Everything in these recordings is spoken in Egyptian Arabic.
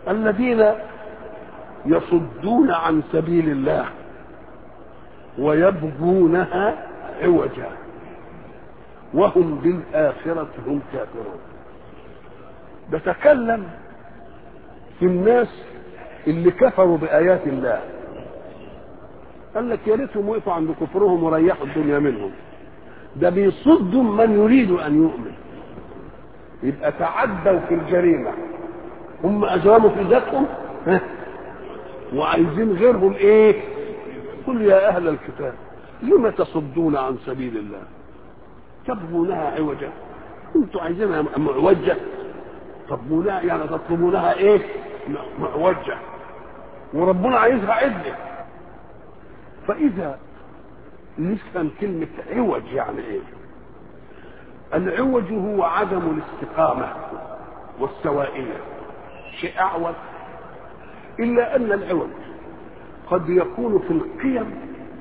الذين يصدون عن سبيل الله ويبغونها عوجا وهم بالآخرة هم كافرون بتكلم في الناس اللي كفروا بآيات الله قال لك يا ريتهم وقفوا عند كفرهم وريحوا الدنيا منهم ده بيصدوا من يريد أن يؤمن يبقى تعدوا في الجريمة هم أجرموا في ذاتهم ها؟ وعايزين غيرهم ايه قل يا أهل الكتاب لم تصدون عن سبيل الله تبغونها عوجا انتوا عايزينها معوجة تطلبونها يعني تطلبونها ايه معوجة وربنا عايزها عدة فإذا نفهم كلمة عوج يعني ايه العوج هو عدم الاستقامة والسوائية شيء أعوج إلا أن العوج قد يكون في القيم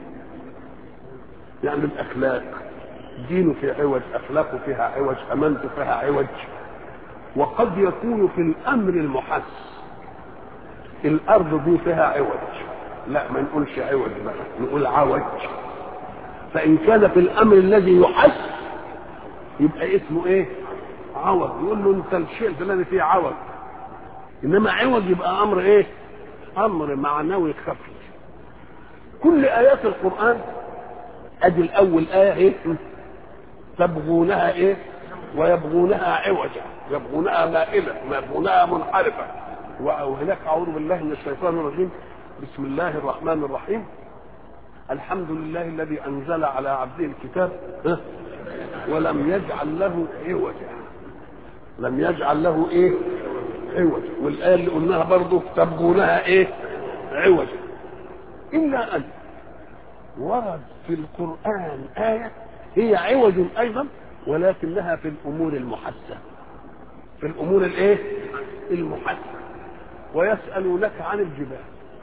يعني الأخلاق دينه في عوج أخلاقه فيها عوج أمانته فيها عوج وقد يكون في الأمر المحس الأرض دي فيها عوج لا ما نقولش عوج بقى نقول عوج فإن كان في الأمر الذي يحس يبقى اسمه إيه؟ عوج يقول له أنت الشيء الفلاني فيه عوج إنما عوج يبقى أمر إيه؟ أمر معنوي خفي كل آيات القرآن أدي الأول آية إيه؟ تبغونها إيه؟ ويبغونها عوجا يبغونها مائلة يبغونها منحرفة وهناك أعوذ بالله من الشيطان الرجيم بسم الله الرحمن الرحيم الحمد لله الذي أنزل على عبده الكتاب ولم يجعل له عوجا لم يجعل له ايه عوجا والآية اللي قلناها برضه تبغونها ايه عوجا إلا أن ورد في القرآن آية هي عوج أيضا ولكنها في الأمور المحسة في الأمور الايه المحسة ويسألونك عن الجبال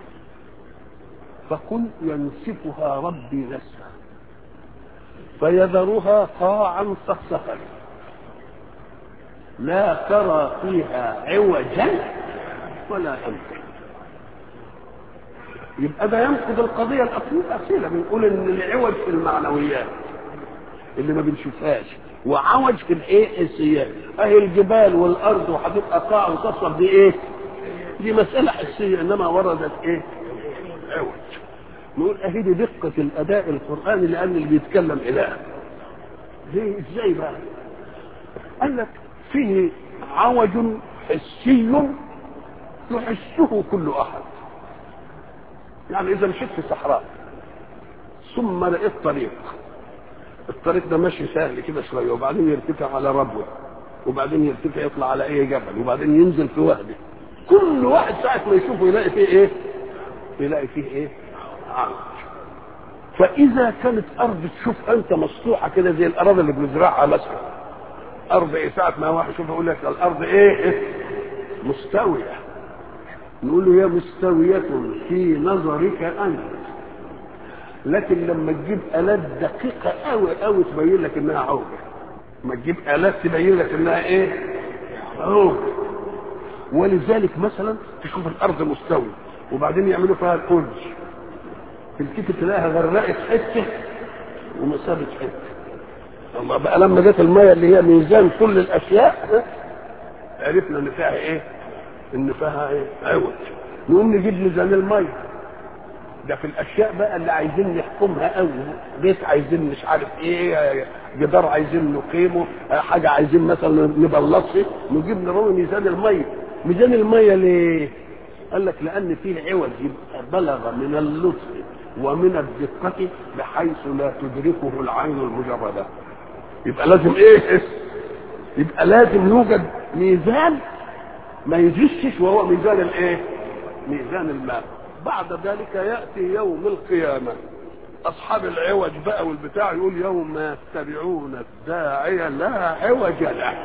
فقل ينسفها ربي نسفا فيذرها قاعا صفصفا لا ترى فيها عوجا ولا امتا يبقى ده ينقض القضية الأصيلة بنقول إن العوج في المعنويات اللي ما بنشوفهاش وعوج في الايه السياق اهي الجبال والارض وهتبقى قاع وتصل دي ايه دي مسألة حسية انما وردت ايه عوج نقول اهي دي دقة الاداء القرآني لان اللي بيتكلم اله ليه ازاي بقى قال لك فيه عوج حسي يحسه كل احد يعني اذا مشيت في صحراء ثم لقيت طريق الطريق ده ماشي سهل كده شويه وبعدين يرتفع على ربوه وبعدين يرتفع يطلع على اي جبل وبعدين ينزل في وهده كل واحد ساعه ما يشوفه يلاقي فيه ايه يلاقي فيه ايه عرض فاذا كانت ارض تشوف انت مسطوحه كده زي الاراضي اللي بنزرعها مثلا ارض ايه ساعه ما واحد يشوفها يقول لك الارض ايه, إيه؟ مستويه نقول له هي مستويه في نظرك انت لكن لما تجيب الات دقيقه قوي قوي تبين لك انها عوجه ما تجيب الات تبين لك انها ايه عوجه ولذلك مثلا تشوف الارض مستويه وبعدين يعملوا فيها القلج في الكتب تلاقيها غرقت حته وما سابت حته الله بقى لما جت الميه اللي هي ميزان كل الاشياء عرفنا ان فيها ايه ان فيها ايه عوج نقوم نجيب ميزان الميه ده في الاشياء بقى اللي عايزين نحكمها قوي بيت عايزين مش عارف ايه جدار عايزين نقيمه حاجه عايزين مثلا نبلصه نجيب نروي ميزان الميه ميزان الميه ليه قال لك لان فيه عوج يبقى بلغ من اللطف ومن الدقة بحيث لا تدركه العين المجردة يبقى لازم ايه يبقى لازم يوجد ميزان ما يجسش وهو ميزان الايه ميزان الماء بعد ذلك ياتي يوم القيامه اصحاب العوج بقى والبتاع يقول يوم يتبعون الداعي لا عوج له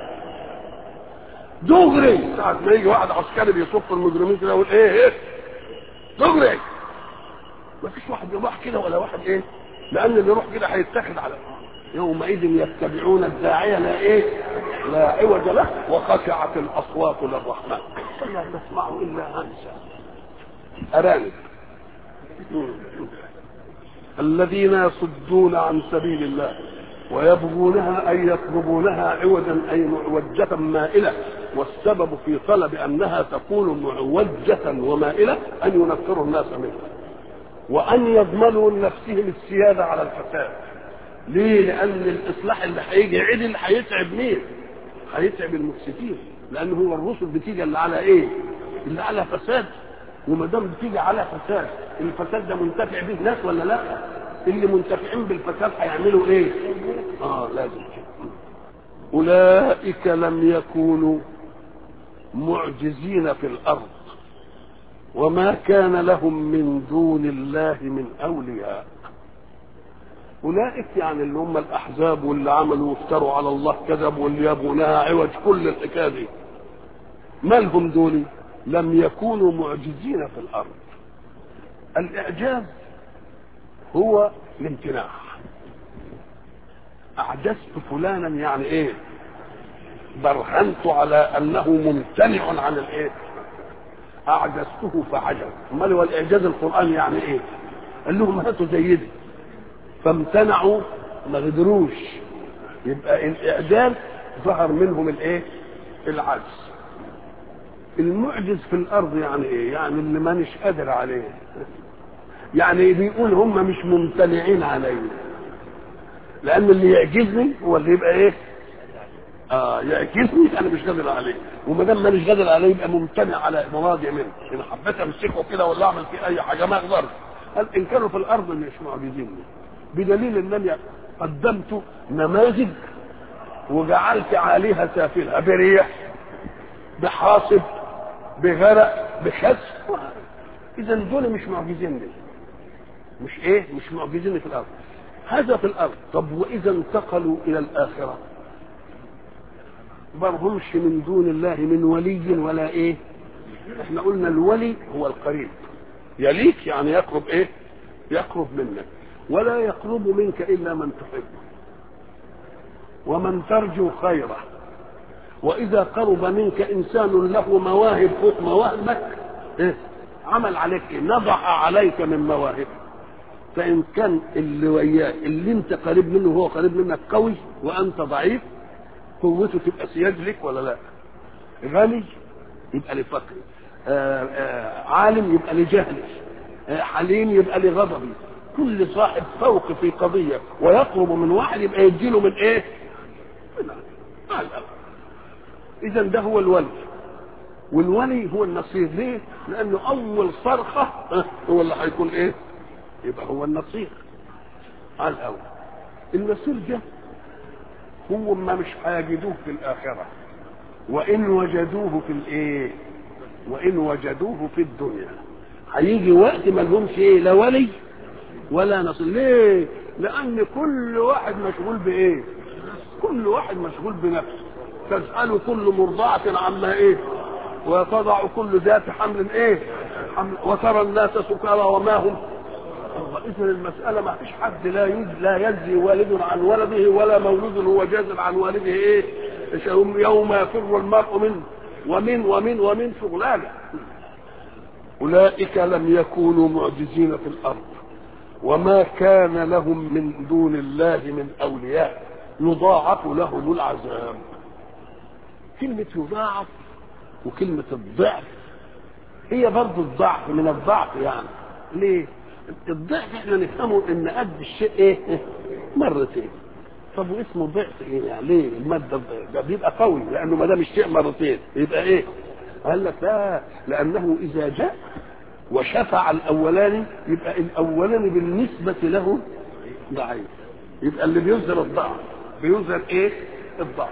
دغري ساعة ما يجي واحد عسكري بيصف المجرمين كده يقول ايه ايه دغري ما فيش واحد يروح كده ولا واحد ايه لان اللي يروح كده هيتاخد على يومئذ يتبعون الداعية لا ايه لا عوج له وخشعت الاصوات للرحمن فلا تسمع الا همسا ارانب الذين يصدون عن سبيل الله ويبغونها أي يطلبونها عوجا أي معوجة مائلة والسبب في طلب أنها تكون معوجة ومائلة أن ينفروا الناس منها وأن يضمنوا لنفسهم السيادة على الفساد ليه؟ لأن الإصلاح اللي هيجي عدل هيتعب مين؟ هيتعب المفسدين لأن هو الرسل بتيجي اللي على إيه؟ اللي على فساد وما دام بتيجي على فساد الفساد ده منتفع به ناس ولا لا؟ اللي منتفعين بالفساد هيعملوا ايه؟ اه لازم اولئك لم يكونوا معجزين في الارض وما كان لهم من دون الله من اولياء اولئك يعني اللي هم الاحزاب واللي عملوا وافتروا على الله كذب واللي يبغونها عوج كل الحكايه دي مالهم دول لم يكونوا معجزين في الارض الاعجاز هو الامتناع اعجزت فلانا يعني ايه برهنت على انه ممتنع عن الايه اعجزته فعجز امال هو الاعجاز القراني يعني ايه قال لهم هاتوا زي دي فامتنعوا ما قدروش يبقى الاعجاز ظهر منهم الايه العجز المعجز في الارض يعني ايه يعني اللي مانيش قادر عليه يعني بيقول هم مش ممتنعين علي لان اللي يعجزني هو اللي يبقى ايه اه يعجزني انا مش قادر عليه وما دام مانيش قادر عليه يبقى ممتنع على مرادي منه ان حبيت امسكه كده ولا اعمل فيه اي حاجه ما اقدرش قال ان كانوا في الارض مش معجزين بدليل انني قدمت نماذج وجعلت عليها سافلها بريح بحاصب بغرق بخسف اذا دول مش معجزين لي مش ايه مش معجزين في الارض هذا في الارض طب واذا انتقلوا الى الاخره ما همش من دون الله من ولي ولا ايه احنا قلنا الولي هو القريب يليك يعني يقرب ايه يقرب منك ولا يقرب منك الا من تحبه ومن ترجو خيره واذا قرب منك انسان له مواهب فوق مواهبك إيه؟ عمل عليك ايه نضح عليك من مواهب فان كان اللي وياه اللي انت قريب منه هو قريب منك قوي وانت ضعيف قوته تبقى سياد لك ولا لا غني يبقى لفقري آآ آآ عالم يبقى لجهلي حليم يبقى لغضبي كل صاحب فوق في قضيه ويقرب من واحد يبقى يديله من ايه من اذا ده هو الولي والولي هو النصير ليه لانه اول صرخه هو اللي هيكون ايه يبقى هو النصير على الاول النصير ده هو ما مش هيجدوه في الاخره وان وجدوه في الايه وان وجدوه في الدنيا هيجي وقت ما لهمش ايه لا ولي ولا نصير ليه لان كل واحد مشغول بايه كل واحد مشغول بنفسه تسأل كل مرضعة عما ايه وتضع كل ذات حمل ايه حمل وترى الناس سكارى وما هم الله اذا المسألة ما فيش حد لا يز لا يجزي والد عن ولده ولا مولود هو جاز عن والده ايه يوم يفر المرء منه ومن ومن ومن شغلانه اولئك لم يكونوا معجزين في الارض وما كان لهم من دون الله من اولياء يضاعف لهم العذاب كلمة يضاعف وكلمة الضعف هي برضه الضعف من الضعف يعني ليه؟ الضعف احنا نفهمه ان قد الشيء ايه؟ مرتين طب واسمه ضعف ايه يعني ليه؟ المادة ده بيبقى قوي لانه ما دام الشيء مرتين يبقى ايه؟ قال لك لا لانه اذا جاء وشفع الاولاني يبقى الاولاني بالنسبة له ضعيف يبقى اللي بيظهر الضعف بيظهر ايه؟ الضعف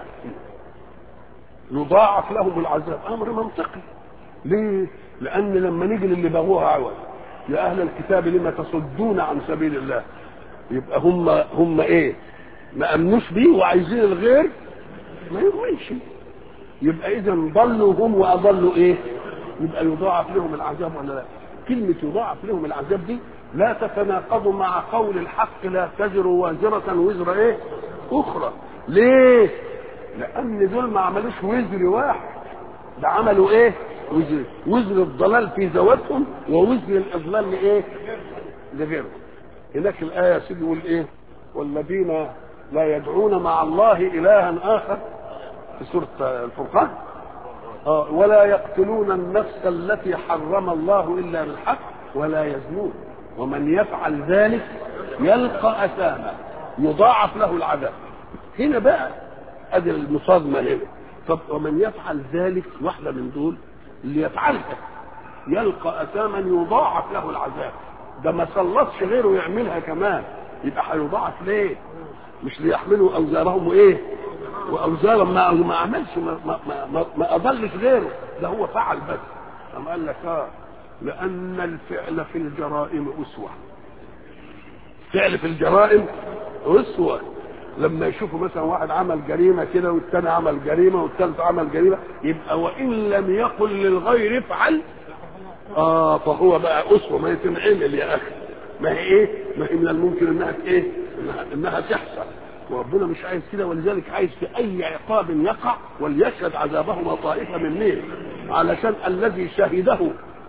يضاعف لهم العذاب امر منطقي ليه لان لما نيجي للي بغوها عوض يا اهل الكتاب لما تصدون عن سبيل الله يبقى هم هم ايه ما امنوش بيه وعايزين الغير ما يؤمنش يبقى اذا ضلوا هم واضلوا ايه يبقى يضاعف لهم العذاب ولا لا كلمة يضاعف لهم العذاب دي لا تتناقض مع قول الحق لا تزر وازرة وزر ايه اخرى ليه لان دول ما عملوش وزر واحد ده عملوا ايه وزر وزر الضلال في ذواتهم ووزر الاضلال لايه لغيرهم هناك الايه يا سيدي يقول ايه والذين لا يدعون مع الله الها اخر في سوره الفرقان آه ولا يقتلون النفس التي حرم الله الا بالحق ولا يزنون ومن يفعل ذلك يلقى اثاما يضاعف له العذاب هنا بقى ادي المصادمه هنا طب ومن يفعل ذلك واحده من دول اللي يفعلها يلقى اثاما يضاعف له العذاب ده ما سلطش غيره يعملها كمان يبقى هيضاعف ليه؟ مش ليحملوا اوزارهم وايه؟ واوزارا ما ما عملش ما ما, ما, ما اضلش غيره ده هو فعل بس أم قال لك اه لان الفعل في الجرائم اسوه فعل في الجرائم اسوه لما يشوفوا مثلا واحد عمل جريمه كده والثاني عمل جريمه والثالث عمل جريمه يبقى وان لم يقل للغير افعل اه فهو بقى اسوه ما يتنعمل يا اخي ما هي ايه؟ ما هي من الممكن انها ايه؟ انها, إنها تحصل وربنا مش عايز كده ولذلك عايز في اي عقاب يقع وليشهد عذابهما طائفه من مين؟ علشان الذي شهده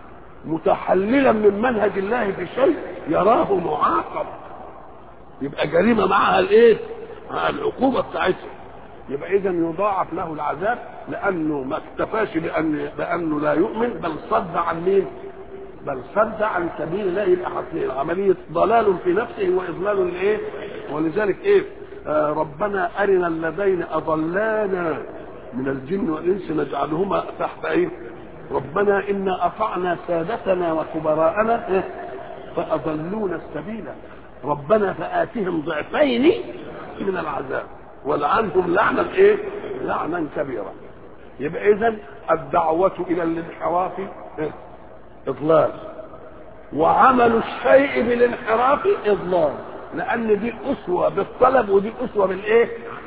متحللا من منهج الله في شيء يراه معاقب يبقى جريمه معها الايه؟ مع العقوبه بتاعتها يبقى اذا يضاعف له العذاب لانه ما اكتفاش بان بانه لا يؤمن بل صد عن مين؟ بل صد عن سبيل الله يبقى حصل عمليه ضلال في نفسه واضلال لايه؟ ولذلك ايه؟ آه ربنا ارنا الذين اضلانا من الجن والانس نجعلهما تحت ايه؟ ربنا انا اطعنا سادتنا وكبراءنا إيه؟ فاضلونا السبيل ربنا فاتهم ضعفين من العذاب ولعنهم لعنا ايه؟ لعنا كبيرا يبقى اذا الدعوه الى الانحراف إيه؟ اضلال وعمل الشيء بالانحراف اضلال لان دي اسوه بالطلب ودي اسوه بالايه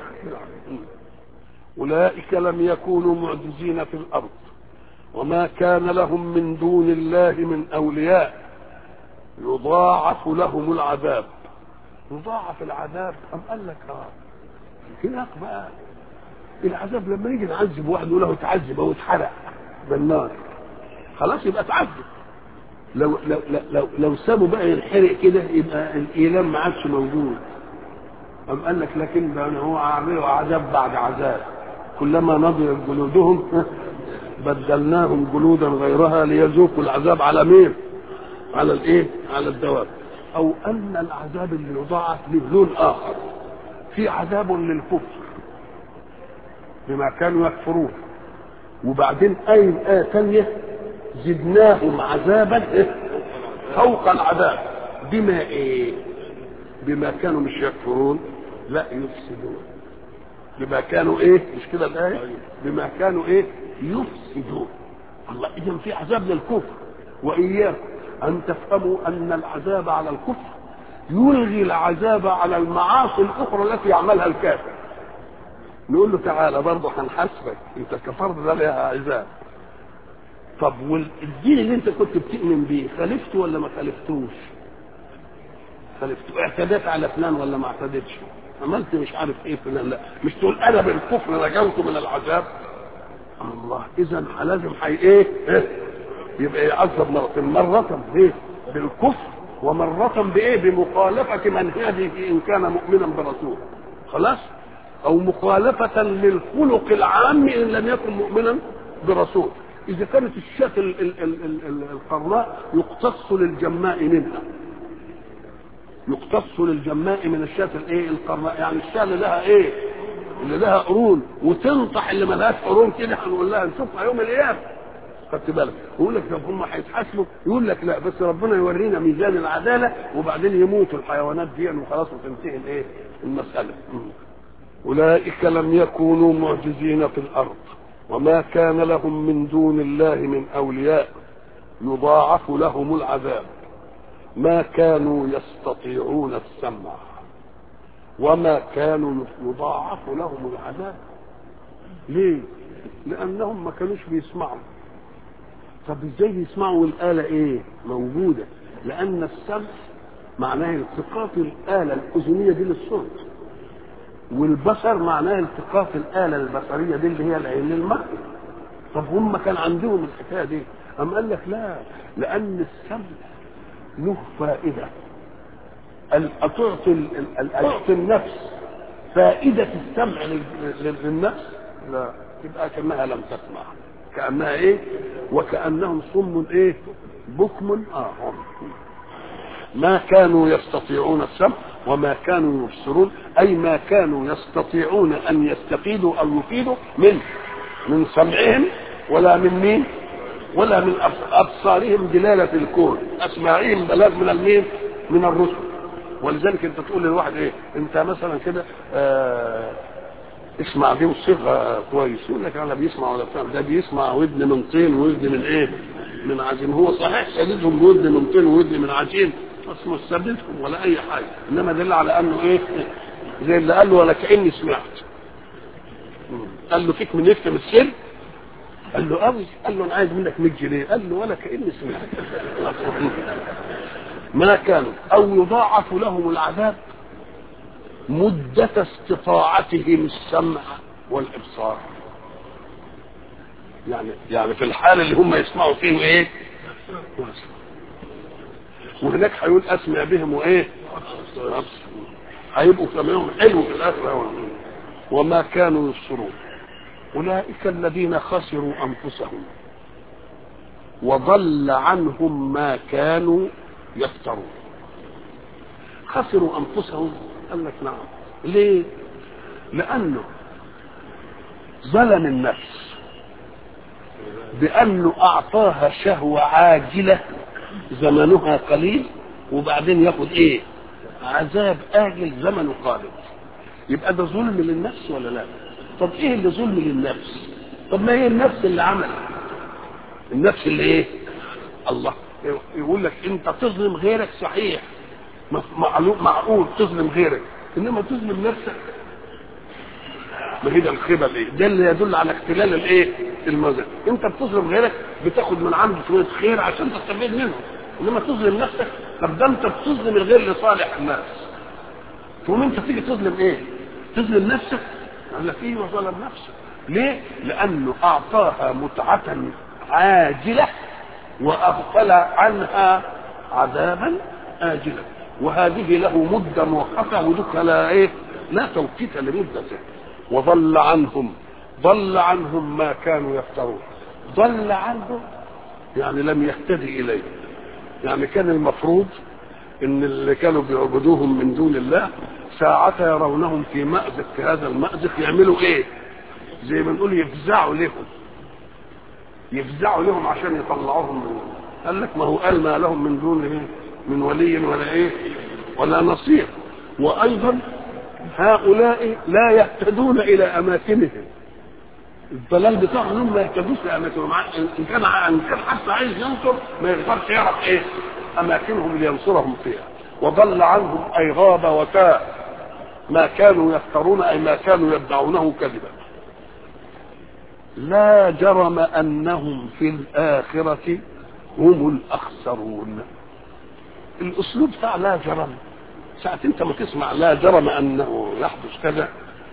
اولئك لم يكونوا معجزين في الارض وما كان لهم من دون الله من اولياء يضاعف لهم العذاب يضاعف العذاب ام قال لك اه هناك بقى العذاب لما نيجي نعذب واحد نقول له اتعذب او اتحرق بالنار خلاص يبقى اتعذب لو لو لو لو سابوا بقى ينحرق كده يبقى الايلام ما عادش موجود أم قال لك لكن ده هو عامله عذاب بعد عذاب كلما نضجت جلودهم بدلناهم جلودا غيرها ليذوقوا العذاب على مين؟ على الايه؟ على الدواب او ان العذاب اللي يضاعف له لون اخر في عذاب للكفر بما كانوا يكفرون وبعدين اي ايه ثانيه زدناهم عذابا فوق العذاب بما ايه بما كانوا مش يكفرون لا يفسدون بما كانوا ايه مش كده الايه بما كانوا ايه يفسدون الله اذا في عذاب للكفر واياكم ان تفهموا ان العذاب على الكفر يلغي العذاب على المعاصي الاخرى التي يعملها الكافر نقول له تعالى برضه هنحاسبك انت كفرت ده لها عذاب طب والدين اللي انت كنت بتؤمن بيه خالفته ولا ما خالفتوش؟ خالفته اعتديت على فلان ولا ما اعتدتش؟ عملت مش عارف ايه فلان لا مش تقول انا بالكفر نجوت من العذاب الله اذا لازم حي ايه؟ إيه؟ يبقى يعذب مرتين مرة بايه؟ بالكفر ومرة بايه؟ بمخالفة منهجه ان كان مؤمنا برسوله خلاص؟ او مخالفة للخلق العام ان لم يكن مؤمنا برسول اذا كانت الشاة ال- ال- ال- ال- ال- القرناء يقتص للجماء منها يقتص للجماء من الشاة الايه القرناء يعني الشاة اللي لها ايه اللي لها قرون وتنطح اللي ملهاش قرون كده هنقول لها نشوفها يوم القيامه خدت بالك يقول لك طب هم هيتحاسبوا يقول لك لا بس ربنا يورينا ميزان العداله وبعدين يموتوا الحيوانات دي وخلاص وتنتهي الايه المساله اولئك لم يكونوا معجزين في الارض وما كان لهم من دون الله من اولياء يضاعف لهم العذاب ما كانوا يستطيعون السمع وما كانوا يضاعف لهم العذاب ليه لانهم ما كانوش بيسمعوا طب ازاي بيسمعوا والاله ايه موجوده لان السمع معناه التقاط الاله الاذنيه دي للصوت والبصر معناه التقاط الاله البصريه دي اللي هي العين للمرء طب هم كان عندهم الحكايه دي أم قال لك لا لأن السمع له فائدة ال- تعطي ال- ال- تعطي النفس فائدة السمع لل- لل- للنفس لا تبقى كأنها لم تسمع كأنها ايه وكأنهم صم ايه بكم اه هم ما كانوا يستطيعون السمع وما كانوا يبصرون اي ما كانوا يستطيعون ان يستفيدوا او يفيدوا من من سمعهم ولا من مين ولا من أبص- ابصارهم دلاله الكون اسماعهم بلاغ من المين من الرسل ولذلك انت تقول للواحد ايه انت مثلا كده آه اسمع دي وصيغه كويس يقول لك انا بيسمع ولا بتاع ده بيسمع ودن من طين وودن من ايه؟ من عجين هو صحيح سددهم بودن من طين وودن من عجين بس مش سددهم ولا اي حاجه انما دل على انه ايه؟ زي اللي قال له ولا كاني سمعت قال له فيك من يفهم السر قال له قوي قال له انا عايز منك 100 جنيه قال له ولا كاني سمعت ما كانوا او يضاعف لهم العذاب مدة استطاعتهم السمع والإبصار يعني يعني في الحال اللي هم يسمعوا فيه ايه وهناك هيقول اسمع بهم وايه هيبقوا سمعهم حلو في الاخره وما كانوا يبصرون اولئك الذين خسروا انفسهم وضل عنهم ما كانوا يفترون خسروا انفسهم قال لك نعم ليه لانه ظلم النفس بانه اعطاها شهوه عاجله زمنها قليل وبعدين ياخد ايه عذاب اجل زمنه قادم يبقى ده ظلم للنفس ولا لا طب ايه اللي ظلم للنفس طب ما هي النفس اللي عملت النفس اللي ايه الله يقول لك انت تظلم غيرك صحيح معلوم معقول تظلم غيرك انما تظلم نفسك ما هي ده الخبل ايه ده اللي يدل على اختلال الايه المزاج انت بتظلم غيرك بتاخد من عنده شويه خير عشان تستفيد منه انما تظلم نفسك طب ده انت بتظلم الغير لصالح الناس تقوم انت تيجي تظلم ايه تظلم نفسك قال لك ايه وظلم نفسك ليه لانه اعطاها متعه عاجله واغفل عنها عذابا آجلا وهذه له مدة مؤقتة ودك لا إيه لا توقيت لمدته وضل عنهم ضل عنهم ما كانوا يفترون ضل عنهم يعني لم يهتدي إليه يعني كان المفروض ان اللي كانوا بيعبدوهم من دون الله ساعة يرونهم في مأزق في هذا المأزق يعملوا ايه زي ما نقول يفزعوا لهم يفزعوا لهم عشان يطلعوهم من قال لك ما هو قال ما لهم من دونه من ولي ولا ايه ولا نصير وايضا هؤلاء لا يهتدون الى اماكنهم الضلال بتاعهم انهم ما يهتدوش لاماكنهم ان كان ان كان حتى عايز ينصر ما يقدرش يعرف ايه اماكنهم لينصرهم فيها وضل عنهم اي غاب وتاء ما كانوا يفترون اي ما كانوا يدعونه كذبا لا جرم انهم في الاخره هم الاخسرون الاسلوب بتاع لا جرم ساعة انت ما تسمع لا جرم انه يحدث كذا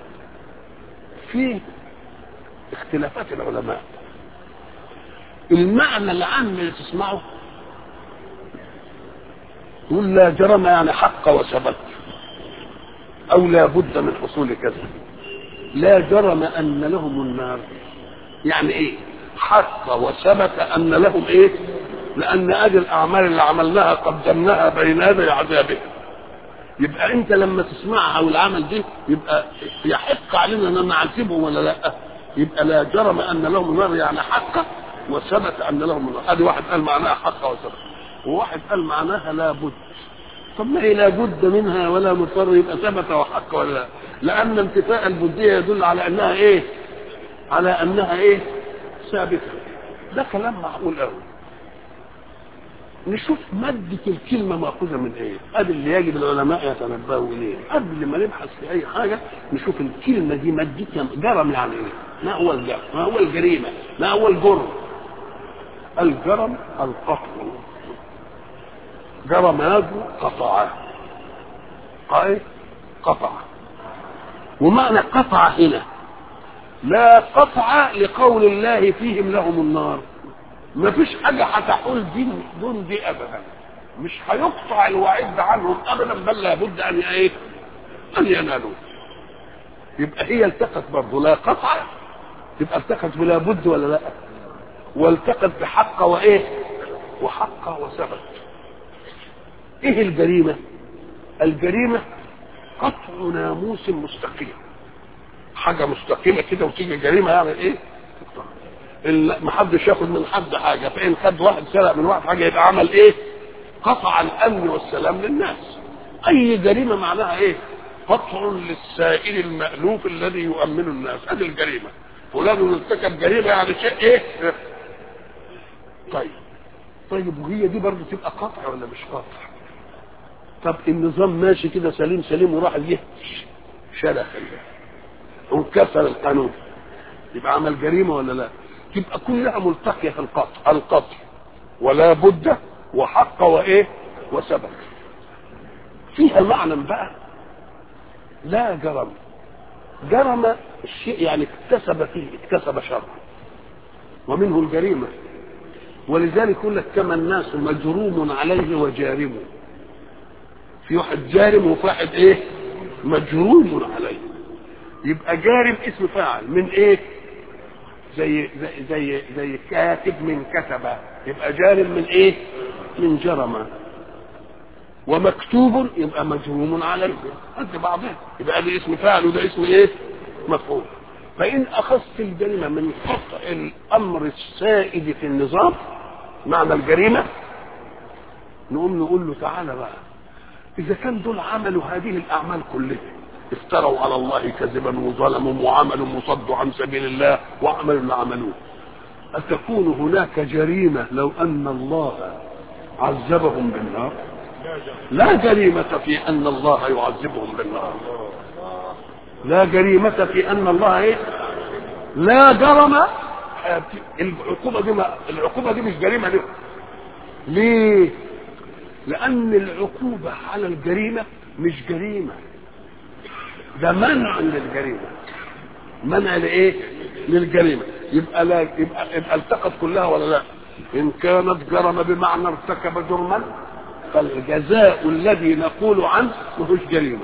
في اختلافات العلماء المعنى العام اللي تسمعه يقول لا جرم يعني حق وثبت او لا بد من حصول كذا لا جرم ان لهم النار يعني ايه حق وثبت ان لهم ايه لان ادي الاعمال اللي عملناها قدمناها بين يدي عذابه يبقى انت لما تسمعها والعمل دي يبقى يحق علينا ان نعذبهم ولا لا يبقى لا جرم ان لهم نار يعني حق وثبت ان لهم نار ادي واحد قال معناها حق وثبت وواحد قال معناها لا بد طب ما هي لا بد منها ولا مضطر يبقى ثبت وحق ولا لا لان انتفاء البديه يدل على انها ايه على انها ايه ثابته ده كلام معقول قوي نشوف مادة الكلمة مأخوذة من إيه؟ قبل اللي يجب العلماء يتنبهوا إليه، قبل ما نبحث في أي حاجة نشوف الكلمة دي مادتها جرم يعني إيه؟ ما هو الجرم؟ ما هو الجريمة؟ ما هو الجرم؟ الجرم القطع جرم يده قطع قطع قطع ومعنى قطع هنا لا قطع لقول الله فيهم لهم النار ما فيش حاجة هتحول دين دون دي أبدا مش هيقطع الوعيد ده عنهم أبدا بل لابد أن إيه أن ينالوه يبقى هي التقت برضه لا قطع يبقى التقت بلا بد ولا لا والتقت بحق وايه وحق وثبت ايه الجريمه الجريمه قطع ناموس مستقيم حاجه مستقيمه كده وتيجي جريمه يعني ايه ما حدش ياخد من حد حاجه فان خد واحد سرق من واحد حاجه يبقى عمل ايه قطع الامن والسلام للناس اي جريمه معناها ايه قطع للسائل المألوف الذي يؤمن الناس هذه الجريمة فلان ارتكب جريمة يعني شيء ايه طيب طيب وهي دي برضه تبقى قطع ولا مش قطع طب النظام ماشي كده سليم سليم وراح جه شرخ وكسر القانون يبقى عمل جريمة ولا لا تبقى كلها ملتقية في القطع القطع ولا بد وحق وايه وسبب فيها معنى بقى لا جرم جرم الشيء يعني اكتسب فيه اكتسب شر ومنه الجريمة ولذلك يقول لك كما الناس مجروم عليه وجارم في واحد جارم وفي واحد ايه مجروم عليه يبقى جارم اسم فاعل من ايه زي زي زي, زي كاتب من كتب يبقى جارم من ايه من جرم ومكتوب يبقى مجروم عليه قد بعضها يبقى ده اسم فاعل وده اسم ايه مفعول فان اخذت الجريمه من قطع الامر السائد في النظام معنى الجريمه نقوم نقول له تعالى بقى اذا كان دول عملوا هذه الاعمال كلها افتروا على الله كذبا وظلموا وعملوا وصدوا عن سبيل الله وعملوا اللي عملوه أتكون هناك جريمة لو أن الله عذبهم بالنار لا جريمة في أن الله يعذبهم بالنار لا جريمة في أن الله إيه؟ لا جرم العقوبة دي ما العقوبة دي مش جريمة دي ليه؟ لأن العقوبة على الجريمة مش جريمة ده منع للجريمة منع لإيه؟ للجريمة يبقى لا يبقى, يبقى التقت كلها ولا لا؟ إن كانت جرم بمعنى ارتكب جرما فالجزاء الذي نقول عنه مهوش جريمه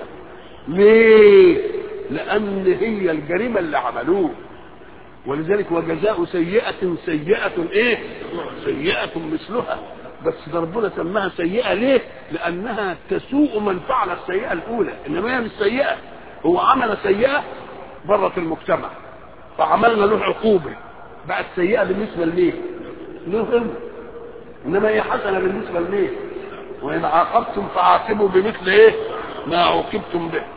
ليه لان هي الجريمه اللي عملوه ولذلك وجزاء سيئة سيئة ايه؟ سيئة مثلها بس ده ربنا سماها سيئة ليه؟ لأنها تسوء من فعل السيئة الأولى، إنما هي مش سيئة، هو عمل سيئة بره المجتمع فعملنا له عقوبة بقت سيئة بالنسبة لمين؟ له إنما هي حسنة بالنسبة لمين؟ وإن عاقبتم فعاقبوا بمثل إيه؟ ما عوقبتم به.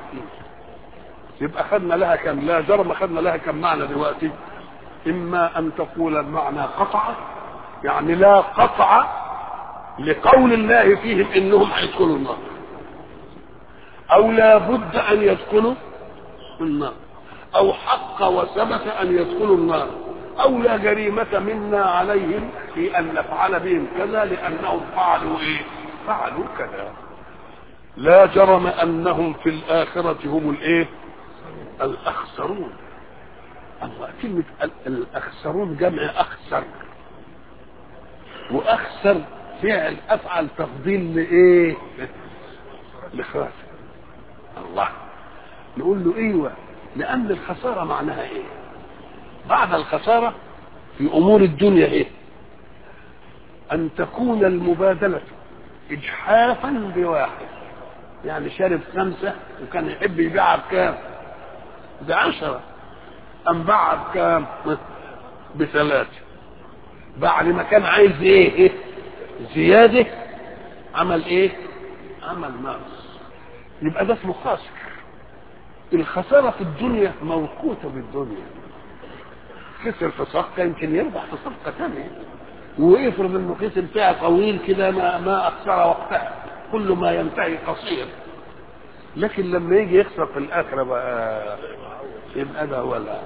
يبقى خدنا لها كم لا جرم خدنا لها كم معنى دلوقتي؟ إما أن تقول المعنى قطع يعني لا قطع لقول الله فيهم إنهم هيدخلوا النار. أو لا بد أن يدخلوا النار. أو حق وثبت أن يدخلوا النار. أو لا جريمة منا عليهم في أن نفعل بهم كذا لأنهم فعلوا إيه؟ فعلوا كذا لا جرم انهم في الاخره هم الايه الاخسرون الله كلمه الاخسرون جمع اخسر واخسر فعل افعل تفضيل لايه لخاسر الله نقول له ايوه لان الخساره معناها ايه بعد الخساره في امور الدنيا ايه ان تكون المبادله اجحافا بواحد يعني شارب خمسة وكان يحب يبيعها بكام بعشرة أم باعها بكام بثلاثة بعد ما كان عايز ايه, إيه؟ زيادة عمل ايه عمل نقص يبقى ده اسمه خاسر الخسارة في الدنيا موقوتة بالدنيا خسر في صفقة يمكن يربح في صفقة ثانية ويفرض انه خسر فيها طويل كده ما ما اخسر وقتها كل ما ينتهي قصير لكن لما يجي يخسر في الاخره بقى يبقى ده ولا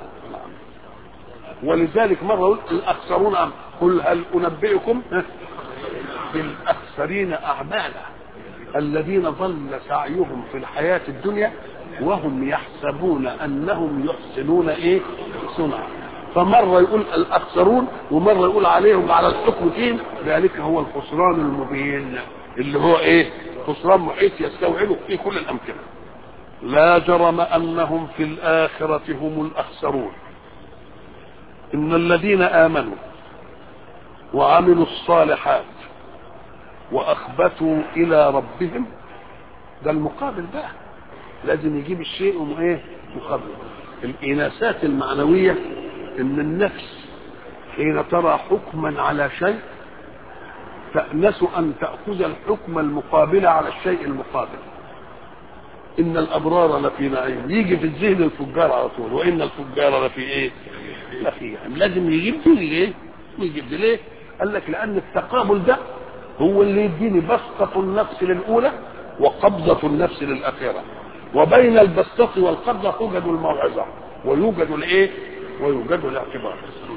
ولذلك مره قلت الاخسرون قل هل انبئكم بالاخسرين اعمالا الذين ضل سعيهم في الحياة الدنيا وهم يحسبون أنهم يحسنون إيه صنعا فمرة يقول الأخسرون ومرة يقول عليهم على الحكم فيهم ذلك هو الخسران المبين اللي هو إيه خسران محيط يستوعبه في كل الأمكنة لا جرم أنهم في الآخرة هم الأخسرون إن الذين آمنوا وعملوا الصالحات واخبتوا الى ربهم ده المقابل بقى لازم يجيب الشيء وم ايه مقابل الاناسات المعنويه ان النفس حين ترى حكما على شيء تأنس أن تأخذ الحكم المقابل على الشيء المقابل إن الأبرار لفي نعيم يجي في الذهن الفجار على طول وإن الفجار لفي إيه؟ لفي نعيم لازم يجيب دي ليه؟ يجيب دي ليه؟ قال لك لأن التقابل ده هو اللي يديني بسطة النفس للأولى وقبضة النفس للأخيرة وبين البسطة والقبضة توجد الموعظة ويوجد الإيه؟ ويوجد الاعتبار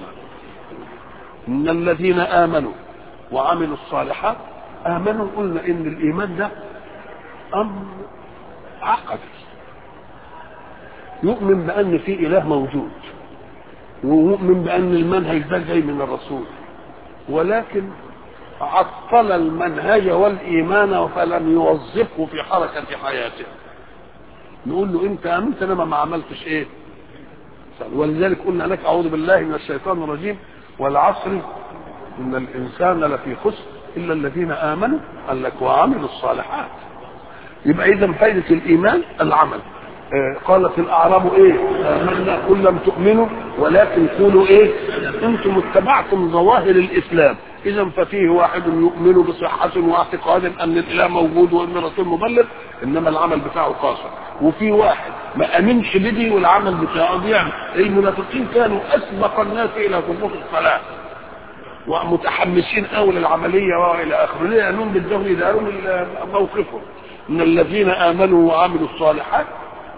إن الذين آمنوا وعملوا الصالحات آمنوا قلنا إن الإيمان ده أمر عقدي يؤمن بأن في إله موجود ويؤمن بأن المنهج ده جاي من الرسول ولكن عطل المنهج والايمان فلم يوظفه في حركه حياته نقول له انت امنت انما ما عملتش ايه ولذلك قلنا لك اعوذ بالله من الشيطان الرجيم والعصر ان الانسان لفي خسر الا الذين امنوا قال لك وعملوا الصالحات يبقى اذا فائده الايمان العمل آه قالت الاعراب ايه امنا قل لم تؤمنوا ولكن قولوا ايه انتم اتبعتم ظواهر الاسلام اذا ففيه واحد يؤمن بصحة واعتقاد ان الاله موجود وان الرسول مبلغ انما العمل بتاعه قاصر وفي واحد ما امنش بدي والعمل بتاعه بيعمل المنافقين كانوا اسبق الناس الى ظهور الصلاه ومتحمسين قوي للعمليه والى اخره ليه لانهم بدهم يداروا موقفهم من الذين امنوا وعملوا الصالحات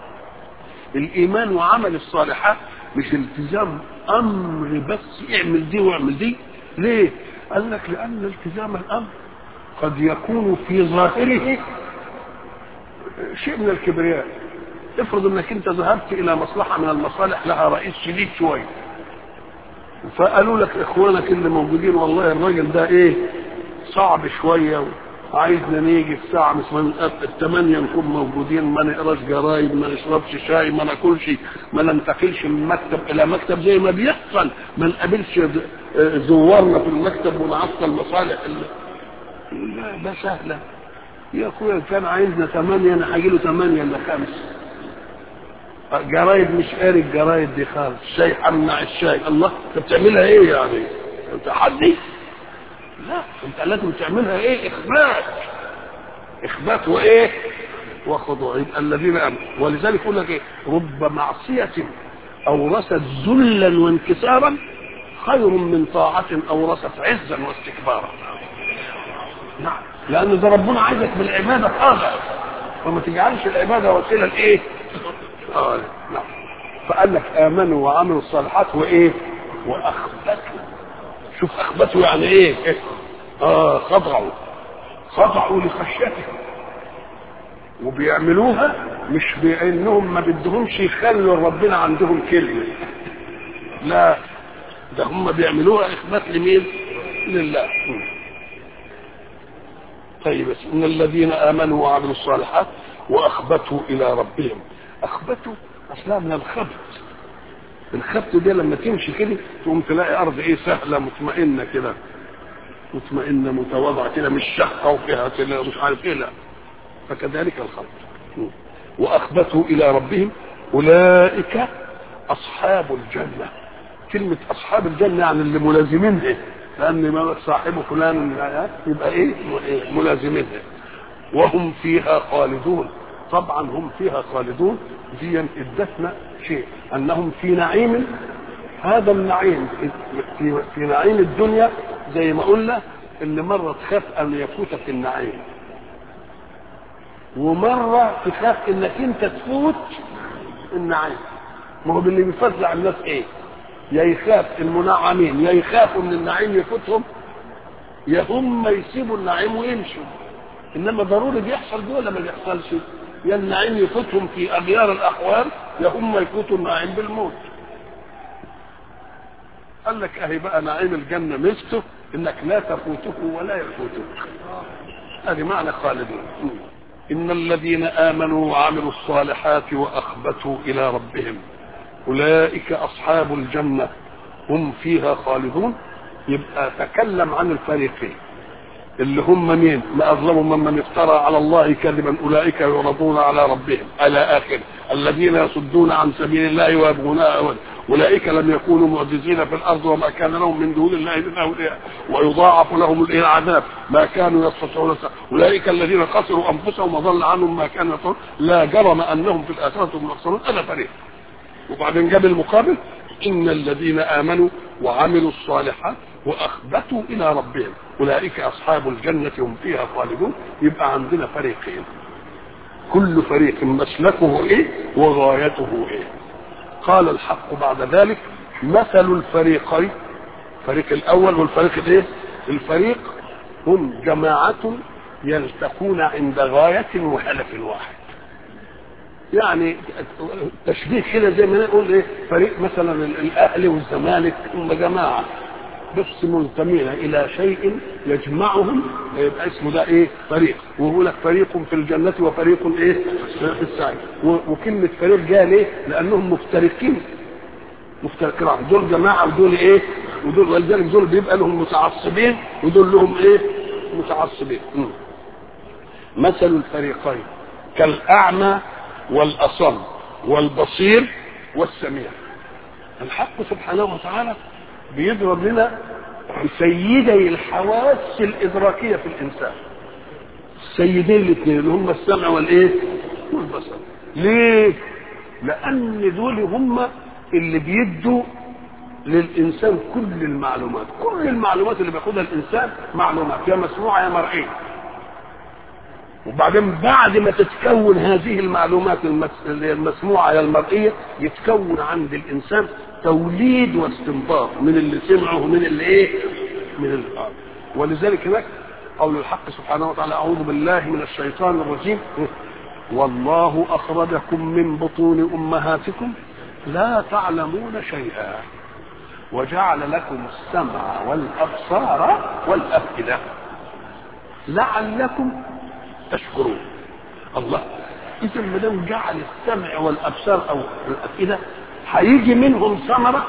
الايمان وعمل الصالحات مش التزام امر بس اعمل دي واعمل دي ليه قال لك لان التزام الامر قد يكون في ظاهره شيء من الكبرياء افرض انك انت ذهبت الى مصلحه من المصالح لها رئيس شديد شويه فقالوا لك اخوانك اللي موجودين والله الراجل ده ايه صعب شويه عايزنا نيجي الساعة مش من الثمانية نكون موجودين ما نقراش جرايد ما نشربش شاي ما ناكلش ما ننتقلش من مكتب إلى مكتب زي ما بيحصل ما نقابلش زوارنا في المكتب ونعطل مصالح لا ده سهلة يا اخويا كان عايزنا ثمانية انا هاجي له ثمانية الا خمس جرايد مش قاري الجرايد دي خالص شاي همنع الشاي الله انت بتعملها ايه يعني تحدي لا انت لازم تعملها ايه اخبات اخبات وايه وخضوع يبقى الذين امنوا ولذلك يقول لك ايه رب معصيه اورثت ذلا وانكسارا خير من طاعة أورثت عزا واستكبارا. نعم لأن ده ربنا عايزك بالعبادة خاضع فما تجعلش العبادة وسيلة لإيه؟ آه نعم فقال لك آمنوا وعملوا الصالحات وإيه؟ وأخبتوا شوف اخبته يعني ايه اه خضعوا خضعوا لخشيته وبيعملوها مش بانهم ما بدهمش يخلوا ربنا عندهم كلمه لا ده هم بيعملوها اخبات لمين لله طيب بس ان الذين امنوا وعملوا الصالحات واخبتوا الى ربهم اخبتوا اصلها من الخبت الخبط ده لما تمشي كده تقوم تلاقي ارض ايه سهله مطمئنه كده مطمئنه متواضعه كده مش شقه وفيها كده مش عارف ايه لا فكذلك الخبط واخبتوا الى ربهم اولئك اصحاب الجنه كلمه اصحاب الجنه يعني اللي ملازمينها لان ما صاحب فلان يبقى ايه ملازمينها وهم فيها خالدون طبعا هم فيها خالدون دي ادتنا شيء انهم في نعيم هذا النعيم في, في نعيم الدنيا زي ما قلنا اللي مره تخاف ان يفوتك النعيم ومره تخاف انك انت تفوت النعيم ما هو اللي بيفزع الناس ايه يا يخاف المنعمين يا يخافوا ان النعيم يفوتهم يا هم يسيبوا النعيم ويمشوا انما ضروري بيحصل دي ولا ما بيحصلش يا النعيم يفوتهم في اغيار الاحوال يا هم يفوتوا النعيم بالموت قال لك اهي بقى نعيم الجنه ميزته انك لا تفوته ولا يفوتك هذه معنى خالدين ان الذين امنوا وعملوا الصالحات واخبتوا الى ربهم اولئك اصحاب الجنه هم فيها خالدون يبقى تكلم عن الفريقين اللي هم مين ما اظلموا ممن افترى على الله كذبا اولئك يعرضون على ربهم الى اخر الذين يصدون عن سبيل الله ويبغونها أولا اولئك لم يكونوا معجزين في الارض وما كان لهم من دون الله من اولياء ويضاعف لهم العذاب ما كانوا يستطيعون اولئك الذين خسروا انفسهم وضل عنهم ما كانوا يفعلون لا جرم انهم في الاخره هم يخسرون هذا فريق وبعدين جاب المقابل ان الذين امنوا وعملوا الصالحات واخبتوا الى ربهم اولئك اصحاب الجنه هم فيها خالدون يبقى عندنا فريقين كل فريق مسلكه ايه وغايته ايه قال الحق بعد ذلك مثل الفريقين الفريق الاول والفريق الايه الفريق هم جماعه يلتقون عند غايه وهدف واحد يعني تشبيه كده زي ما نقول ايه فريق مثلا الاهلي والزمالك هم جماعه بس منتمين الى شيء يجمعهم يبقى اسمه ده ايه فريق ويقول لك فريق في الجنه وفريق ايه في السعي وكلمه فريق جايه ليه؟ لانهم مفترقين مفترقين دول جماعه ودول ايه؟ ودول ولذلك دول بيبقى لهم متعصبين ودول لهم ايه؟ متعصبين مثل الفريقين كالاعمى والاصم والبصير والسميع الحق سبحانه وتعالى بيضرب لنا سيدي الحواس الادراكيه في الانسان السيدين الاثنين اللي هم السمع والايه والبصر ليه لان دول هم اللي بيدوا للانسان كل المعلومات كل المعلومات اللي بياخدها الانسان معلومات يا مسموعه يا مرئيه وبعدين بعد ما تتكون هذه المعلومات المسموعة يا المرئية يتكون عند الإنسان توليد واستنباط من اللي سمعه ومن اللي إيه من اللي قال ولذلك هناك قول الحق سبحانه وتعالى أعوذ بالله من الشيطان الرجيم والله أخرجكم من بطون أمهاتكم لا تعلمون شيئا وجعل لكم السمع والأبصار والأفئدة لعلكم تشكرون الله اذا ما دام جعل السمع والابصار او الافئده هيجي منهم ثمره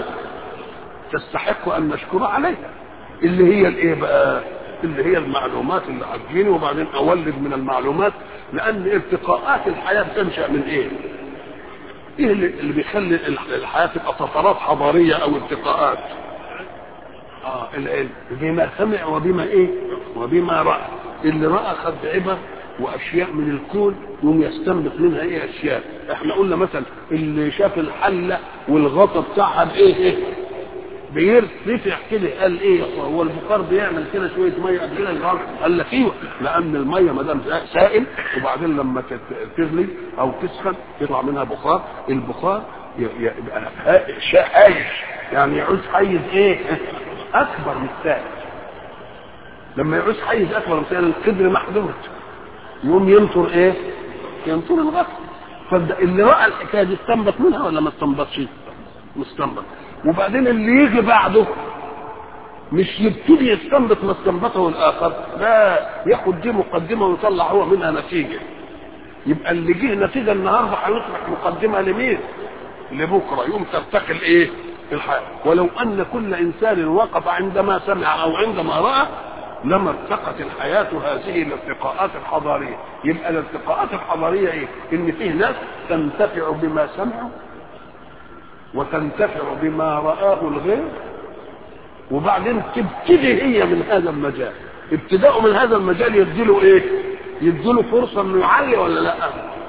تستحق ان نشكر عليها اللي هي الايه بقى اللي هي المعلومات اللي هتجيني وبعدين اولد من المعلومات لان ارتقاءات الحياه بتنشا من ايه؟ ايه اللي, اللي بيخلي الحياه تبقى طفرات حضاريه او ارتقاءات؟ اه العلم بما سمع وبما ايه؟ وبما راى اللي راى خد عبر واشياء من الكون يقوم يستنبط منها ايه اشياء احنا قلنا مثلا اللي شاف الحله والغطا بتاعها بايه ايه بيرتفع كده قال ايه هو البخار بيعمل كده شويه ميه قد كده الغرق قال لك ايوه لان الميه ما دام سائل وبعدين لما تغلي او تسخن يطلع منها بخار البخار يبقى حيز يعني يعوز حيز ايه اكبر من السائل لما يعوز حيز اكبر من السائل القدر محدود يقوم ينطر ايه ينطر الغطا فاللي راى الحكايه دي استنبط منها ولا ما استنبطش مستنبط وبعدين اللي يجي بعده مش يبتدي يستنبط ما استنبطه الاخر لا ياخد دي مقدمه ويطلع هو منها نتيجه يبقى اللي جه نتيجه النهارده هيصبح مقدمه لمين؟ لبكره يوم ترتقي الايه؟ الحياه ولو ان كل انسان وقف عندما سمع او عندما راى لما ارتقت الحياة هذه الارتقاءات الحضارية يبقى الارتقاءات الحضارية ايه ان فيه ناس تنتفع بما سمعوا وتنتفع بما رآه الغير وبعدين تبتدي هي من هذا المجال ابتداء من هذا المجال يديله ايه يديله فرصة انه يعلي ولا لا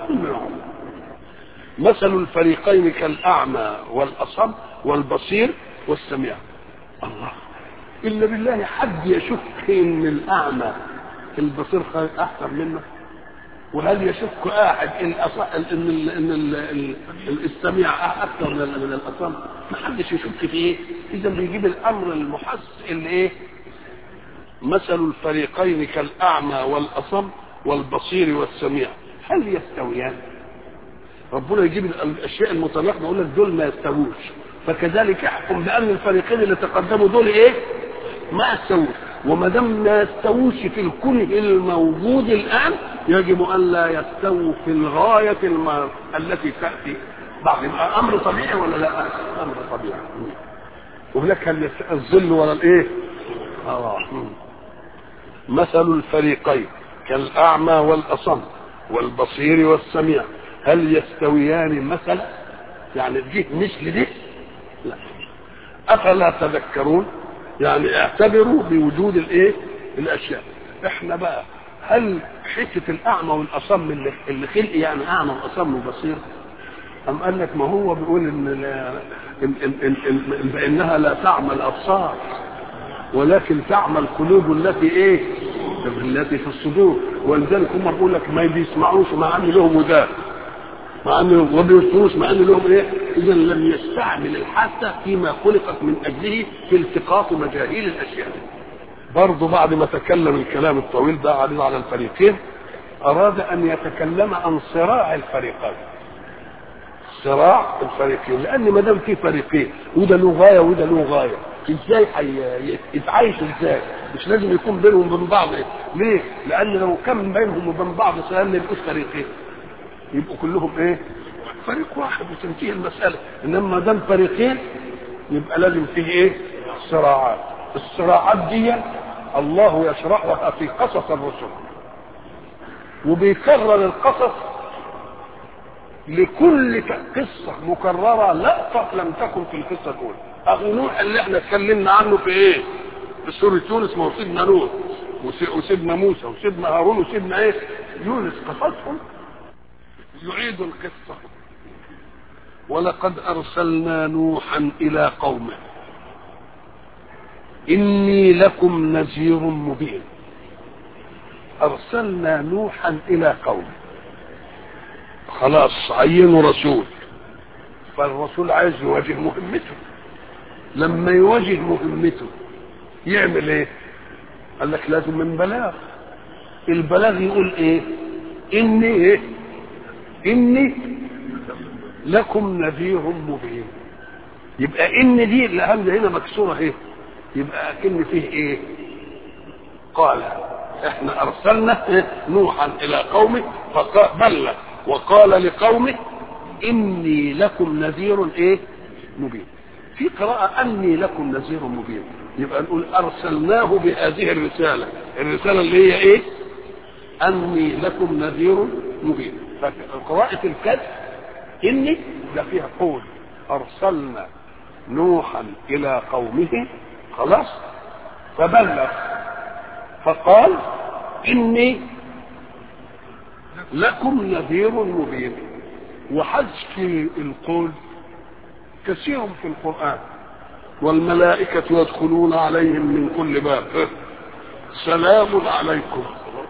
مثل الفريقين كالأعمى والأصم والبصير والسميع الله الا بالله حد يشك ان الاعمى البصير احسن منه وهل يشك احد ان أصح ان ال ان ال ال السميع اكثر من من الاصم ما حدش يشك في ايه اذا بيجيب الامر المحس اللي ايه مثل الفريقين كالأعمى والأصم والبصير والسميع هل يستويان ربنا يجيب الأشياء المتناقضة يقول لك دول ما يستووش فكذلك يحكم بأن الفريقين اللي تقدموا دول إيه ما يستووش وما دام ما يستووش في الكون الموجود الآن يجب أن لا يستووا في الغاية الم... التي تأتي بعد أمر طبيعي ولا لا أمر طبيعي وهناك الظل ولا الإيه آه. مثل الفريقين كالأعمى والأصم والبصير والسميع هل يستويان مثلا يعني دي مثل دي لا أفلا تذكرون يعني اعتبروا بوجود الايه الاشياء احنا بقى هل حته الاعمى والاصم اللي, اللي خلق يعني اعمى واصم وبصير ام قال لك ما هو بيقول ان لا إن إن إن إن بانها لا تعمى الابصار ولكن تعمى القلوب التي ايه التي في الصدور ولذلك هم بيقول لك ما بيسمعوش مع ان لهم ودان مع ان ما بيوصلوش مع ان لهم ايه اذا لم يستعمل الحاسه فيما خلقت من اجله في التقاط مجاهيل الاشياء برضه بعد ما تكلم الكلام الطويل ده عليه على الفريقين اراد ان يتكلم عن صراع الفريقين صراع الفريقين لان ما دام في فريقين وده له غايه وده له غايه ازاي حي... يتعايش ازاي مش لازم يكون بينهم وبين بعض إيه؟ ليه لان لو كان بينهم وبين بعض سهل ما يبقوش فريقين يبقوا كلهم ايه فريق واحد وتنتهي المسألة انما ما دام فريقين يبقى لازم فيه ايه صراعات الصراعات دي الله يشرحها في قصص الرسل وبيكرر القصص لكل قصة مكررة لقطة لم تكن في القصة الأولى أخو نوح اللي احنا اتكلمنا عنه في ايه؟ في سورة يونس ما هو سيدنا نوح وسيدنا موسى وسيدنا هارون وسيدنا ايه؟ يونس قصصهم يعيد القصة ولقد أرسلنا نوحا إلى قومه إني لكم نذير مبين أرسلنا نوحا إلى قومه خلاص عينوا رسول فالرسول عايز يواجه مهمته لما يواجه مهمته يعمل ايه قال لك لازم من بلاغ البلاغ يقول ايه اني ايه اني لكم نذير مبين يبقى ان دي الهمزه هنا مكسوره ايه يبقى اكن فيه ايه قال احنا ارسلنا نوحا الى قومه فبلغ وقال لقومه اني لكم نذير ايه مبين في قراءة اني لكم نذير مبين يبقى نقول ارسلناه بهذه الرسالة الرسالة اللي هي ايه اني لكم نذير مبين فقراءة الكذب اني ده فيها قول ارسلنا نوحا الى قومه خلاص فبلغ فقال اني لكم نذير مبين وحذف القول كثير في القرآن والملائكة يدخلون عليهم من كل باب سلام عليكم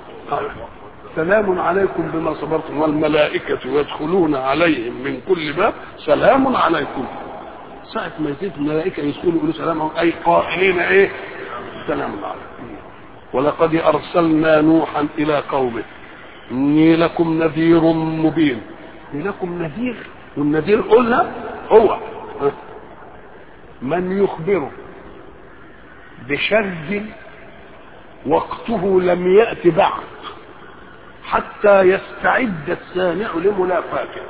سلام عليكم بما صبرتم والملائكة يدخلون عليهم من كل باب سلام عليكم ساعة ما يزيد الملائكة يدخلوا يقولوا سلام عليكم أي قائلين إيه سلام عليكم ولقد أرسلنا نوحا إلى قومه إني لكم نذير مبين إني لكم نذير والنذير قلنا هو من يخبره بشر وقته لم يأت بعد حتى يستعد السامع لملاقاته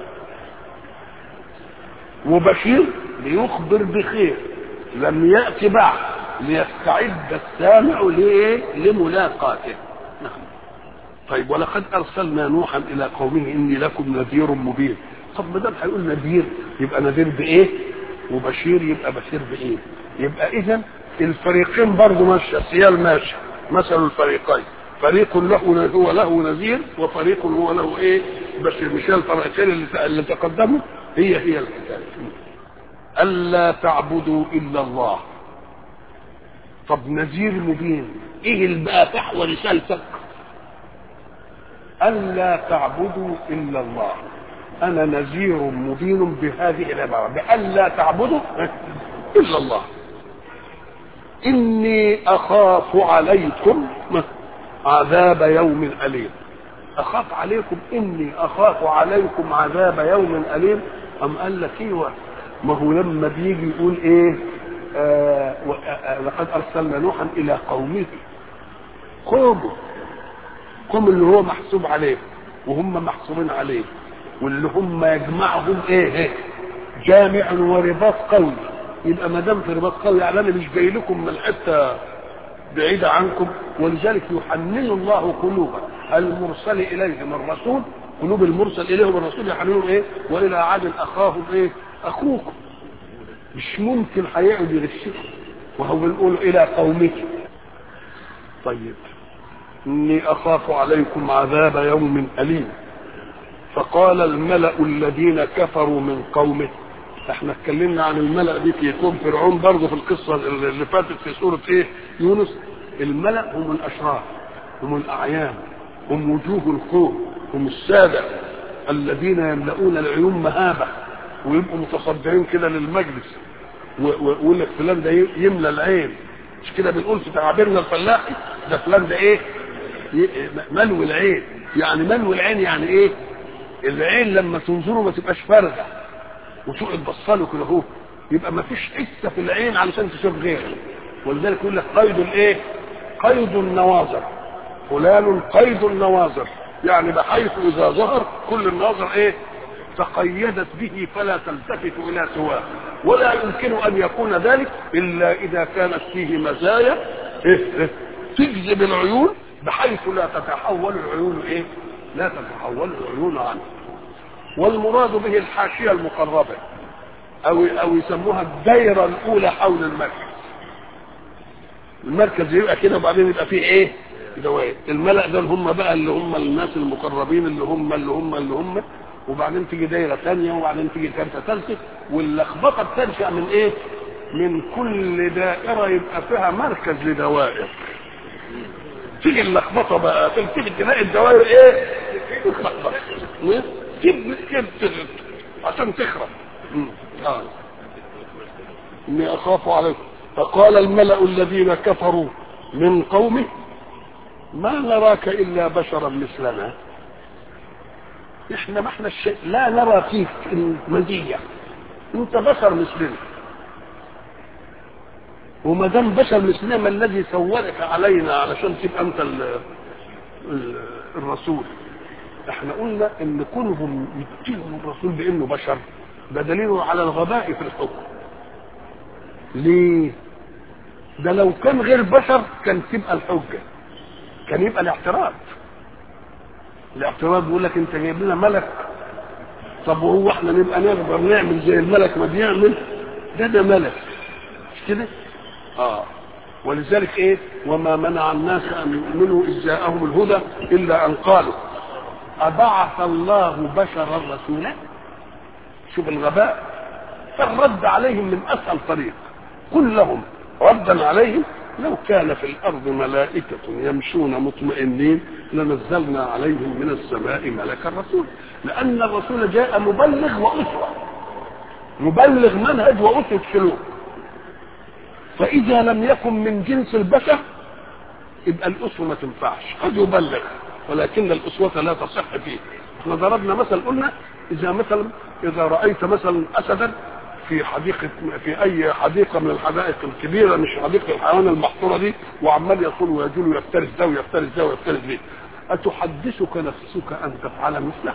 وبشير ليخبر بخير لم يأت بعد ليستعد السامع لإيه؟ لملاقاته نعم طيب ولقد ارسلنا نوحا الى قومه اني لكم نذير مبين طب ما دام هيقول نذير يبقى نذير بايه وبشير يبقى بشير بايه يبقى اذا الفريقين برضه ماشيه سيال ماشي مثل الفريقين فريق له هو له نذير وفريق هو له ايه بشير مش الفريقين اللي, اللي تقدموا هي هي الحكايه الا تعبدوا الا الله طب نذير مبين ايه اللي بقى فحوى رسالتك ألا تعبدوا إلا الله أنا نذير مبين بهذه العبارة بألا تعبدوا إلا الله إني أخاف عليكم عذاب يوم أليم أخاف عليكم إني أخاف عليكم عذاب يوم أليم أم قال لك إيوه ما هو لما بيجي يقول إيه آه آه لقد أرسلنا نوحا إلى قومه قومه قوم اللي هو محسوب عليه وهم محسوبين عليه واللي هم يجمعهم ايه, إيه جامع ورباط قوي يبقى ما دام في رباط قوي يعني انا مش جاي لكم من حته بعيده عنكم ولذلك يحنن الله قلوب المرسل اليهم الرسول قلوب المرسل اليهم الرسول يحننهم ايه والى عاد اخاهم ايه اخوكم مش ممكن هيقعد يغشكم وهو بنقول الى قومه طيب اني اخاف عليكم عذاب يوم اليم فقال الملا الذين كفروا من قومه احنا اتكلمنا عن الملا دي في قوم فرعون برضه في القصه اللي فاتت في سوره ايه يونس الملا هم الاشرار هم الاعيان هم وجوه القوم هم الساده الذين يملؤون العيون مهابه ويبقوا متصدرين كده للمجلس ويقول لك فلان ده يملى العين مش كده بنقول في تعابيرنا الفلاحي ده فلان ده ايه ملو العين يعني ملو العين يعني ايه العين لما تنظره ما تبقاش فارغه وتقعد بصله كده اهو يبقى ما فيش حته في العين علشان تشوف غيره ولذلك يقول لك قيد الايه قيد النواظر فلان قيد النواظر يعني بحيث اذا ظهر كل الناظر ايه تقيدت به فلا تلتفت الى سواه ولا يمكن ان يكون ذلك الا اذا كانت فيه مزايا إيه إيه تجذب العيون بحيث لا تتحول العيون ايه لا تتحول العيون عنه والمراد به الحاشيه المقربه او او يسموها الدايره الاولى حول المركز المركز يبقى كده وبعدين يبقى فيه ايه دوائر الملأ دول هم بقى اللي هم الناس المقربين اللي هم اللي هم اللي هم وبعدين تيجي دايره ثانيه وبعدين تيجي ثالثه ثالثه واللخبطه بتنشا من ايه؟ من كل دائره يبقى فيها مركز لدوائر تيجي اللخبطه بقى تلتفت تلاقي الدوائر ايه؟ تتلخبط تبقى عشان تخرب آه. اني اخاف عليكم فقال الملا الذين كفروا من قومه ما نراك الا بشرا مثلنا احنا ما احنا الشيء لا نرى فيك المزيه انت بشر مثلنا وما دام بشر مثلنا ما الذي سولك علينا علشان تبقى انت ال ال الرسول احنا قلنا ان كونهم يتهموا الرسول بانه بشر ده دليل على الغباء في الحكم ليه ده لو كان غير بشر كان تبقى الحجه كان يبقى الاعتراض الاعتراض بيقول لك انت جايب لنا ملك طب وهو احنا نبقى نقدر نعمل زي الملك ما بيعمل ده ده ملك مش كده؟ اه ولذلك ايه وما منع الناس ان يؤمنوا اذ جاءهم الهدى الا ان قالوا ابعث الله بشرا رسولا شوف الغباء فالرد عليهم من اسهل طريق قل لهم ردا عليهم لو كان في الارض ملائكه يمشون مطمئنين لنزلنا عليهم من السماء ملكا رسول لان الرسول جاء مبلغ واسوه مبلغ منهج واسوه سلوك فاذا لم يكن من جنس البشر يبقى الاسوه ما تنفعش قد يبلغ ولكن الاسوه لا تصح فيه احنا ضربنا مثل قلنا اذا مثلا اذا رايت مثلا اسدا في حديقة في أي حديقة من الحدائق الكبيرة مش حديقة الحيوان المحصورة دي وعمال يصول ويجول ويفترس ده ويفترس ده ويفترس ده أتحدثك نفسك أن تفعل مثله؟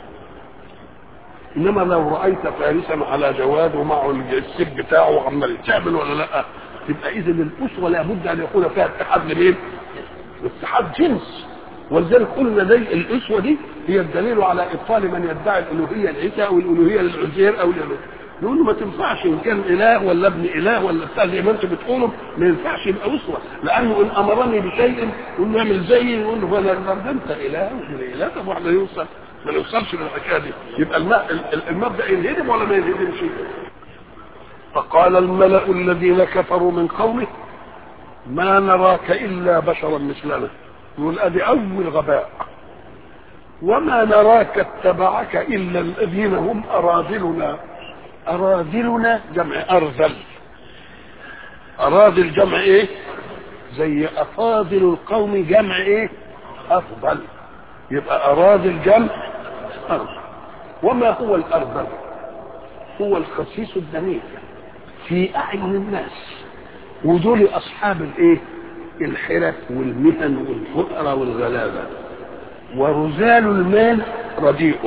إنما لو رأيت فارسا على جواد ومعه السيف بتاعه وعمال تعمل ولا لا؟ تبقى إذا الأسوة لابد أن يكون فيها اتحاد لمين؟ اتحاد جنس ولذلك قلنا زي الأسوة دي هي الدليل على إبطال من يدعي الألوهية لعيسى أو الألوهية للعزير أو الألوهية نقول له ما تنفعش ان كان اله ولا ابن اله ولا بتاع زي ما انتم بتقولوا ما ينفعش يبقى اسوه لانه ان امرني بشيء يقول له اعمل زيي يقول له انا ده انت اله وابن اله طب واحد يوصل ما نوصلش للحكايه دي يبقى المبدا ينهدم ولا ما ينهدمش فقال الملا الذين كفروا من قومه ما نراك الا بشرا مثلنا يقول ادي اول غباء وما نراك اتبعك الا الذين هم اراذلنا أراذلنا جمع أرذل اراضي الجمع ايه زي افاضل القوم جمع ايه افضل يبقى اراضي الجمع ارض وما هو الارض هو الخسيس الدنيء في اعين الناس ودول اصحاب الايه الحرف والمهن والفقراء والغلابه ورزال المال رديئه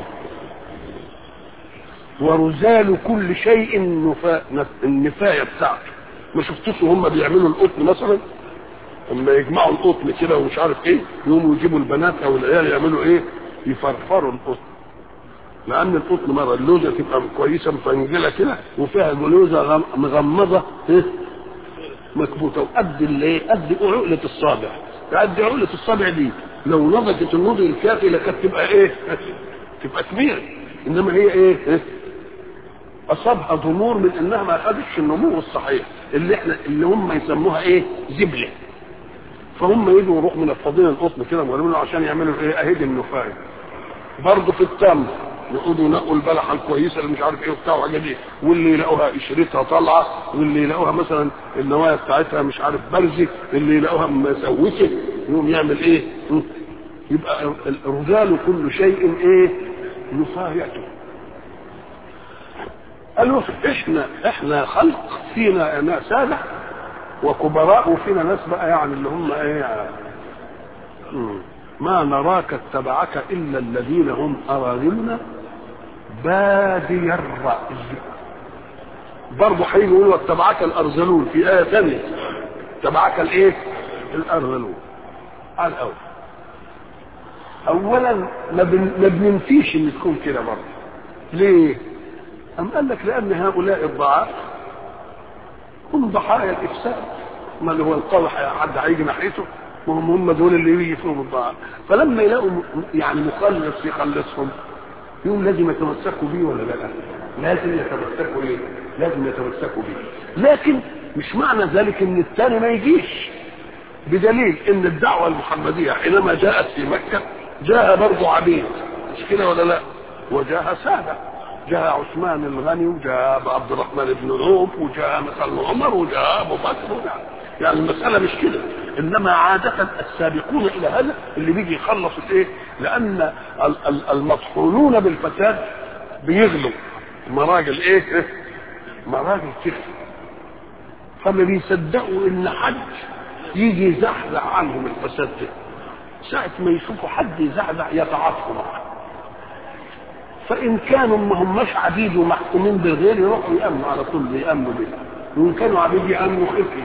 ورزال كل شيء النفا... النفايه بتاعته ما شفتوش هم بيعملوا القطن مثلا لما يجمعوا القطن كده ومش عارف ايه يقوموا يجيبوا البنات او العيال يعملوا ايه يفرفروا القطن لان القطن مره اللوزه تبقى كويسه مفنجله كده وفيها جلوزه مغمضه ايه مكبوته وقد الايه قد عقله الصابع قد عقله الصابع دي لو نضجت النضج الكافي لكانت تبقى ايه تبقى كبيره انما هي ايه, إيه؟ اصابها ضمور من انها ما خدتش النمو الصحيح اللي احنا اللي هم يسموها ايه زبله فهم يجوا يروحوا من الفضيله القطن كده ويقولوا عشان يعملوا ايه اهدي النفايه برضه في التمر يقعدوا ينقوا البلحه الكويسه اللي مش عارف ايه وبتاع وحاجات دي واللي يلاقوها قشرتها طالعه واللي يلاقوها مثلا النوايا بتاعتها مش عارف برزي اللي يلاقوها مسوسه يقوم يعمل ايه؟ يبقى الرجال كل شيء ايه؟ نفايته قالوا احنا احنا خلق فينا ناس سادة وكبراء وفينا ناس بقى يعني اللي هم ايه ما نراك اتبعك الا الذين هم اراذلنا بادي الراي برضه هيجي يقولوا اتبعك الارذلون في ايه ثانيه اتبعك الايه؟ الارذلون على الاول اولا ما بننفيش ان تكون كده برضه ليه؟ أم قال لك لأن هؤلاء الضعاف هم ضحايا الإفساد ما اللي هو القول حد هيجي ناحيته وهم هم دول اللي يجي فيهم الضعاف فلما يلاقوا يعني مخلص يخلصهم يقوم لازم يتمسكوا بيه ولا لا؟ لازم يتمسكوا ايه؟ لازم يتمسكوا بيه لكن مش معنى ذلك ان الثاني ما يجيش بدليل ان الدعوه المحمديه حينما جاءت في مكه جاء برضه عبيد مش كده ولا لا؟ وجاء ساده جاء عثمان الغني وجاء عبد الرحمن بن عوف وجاء مثلا عمر وجاء ابو بكر وجاء يعني المساله مش كده انما عاده السابقون الى هذا اللي بيجي يخلص الايه لان المطحونون بالفساد بيغلوا مراجل ايه مراجل كده فما بيصدقوا ان حد يجي يزحزح عنهم الفساد ده ساعة ما يشوفوا حد يزحزح يتعاطفوا معه فان كانوا ما هماش عبيد ومحكومين بالغير يروحوا يامنوا على طول يامنوا به وان كانوا عبيد يامنوا خفي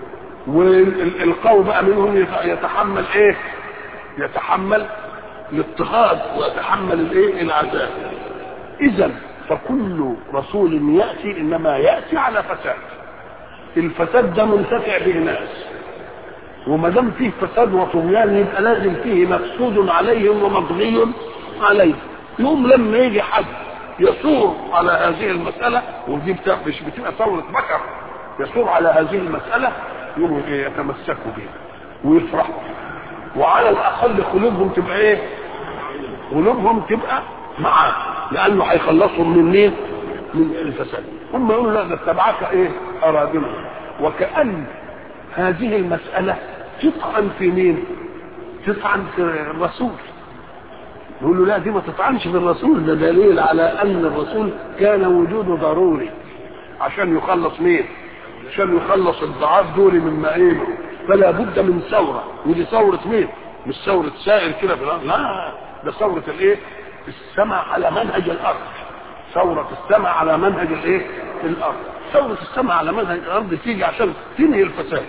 والقوم بقى منهم يتحمل ايه يتحمل الاضطهاد ويتحمل الايه العذاب اذا فكل رسول ياتي انما ياتي على فساد الفساد ده منتفع به ناس وما دام فيه فساد وطغيان يبقى لازم فيه مفسود عليهم ومبغي عليهم يوم لما يجي حد يثور على هذه المسألة ودي بتاع مش بتبقى ثورة بكر يثور على هذه المسألة يقوموا يتمسكوا بها ويفرحوا وعلى الأقل قلوبهم تبقى إيه؟ قلوبهم تبقى معاه لأنه هيخلصهم من مين؟ من الفساد هم يقولوا لا ده اتبعك إيه؟ أرادلهم وكأن هذه المسألة تطعن في مين؟ تطعن في الرسول يقول له لا دي ما تطعنش في الرسول ده دليل على ان الرسول كان وجوده ضروري عشان يخلص مين عشان يخلص الضعاف دول من مائمه فلا بد من ثوره ودي ثوره مين مش ثوره سائر كده في الارض لا ده ثوره الايه السمع على منهج الارض ثورة السمع على منهج الايه؟ الارض. ثورة السمع على منهج الارض تيجي عشان تنهي الفساد.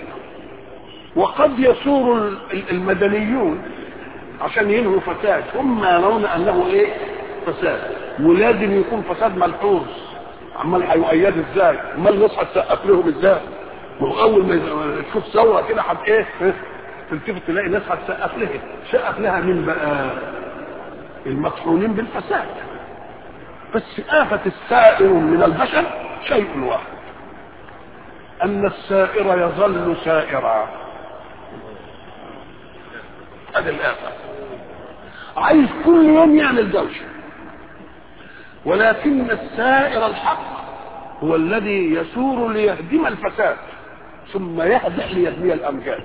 وقد يثور المدنيون عشان ينهوا فساد هم يرون انه ايه فساد ولازم يكون فساد ملحوظ عمال هيؤيد ازاي امال الناس هتسقف لهم ازاي ما هو اول ما تشوف ثوره كده هت ايه تلتفت تلاقي ناس هتسقف لها سقف لها مين بقى المطحونين بالفساد بس آفة السائر من البشر شيء واحد أن السائر يظل سائرا هذه الآفة عايز كل يوم يعمل دوشة ولكن السائر الحق هو الذي يسور ليهدم الفساد ثم يهدأ ليبني الامجاد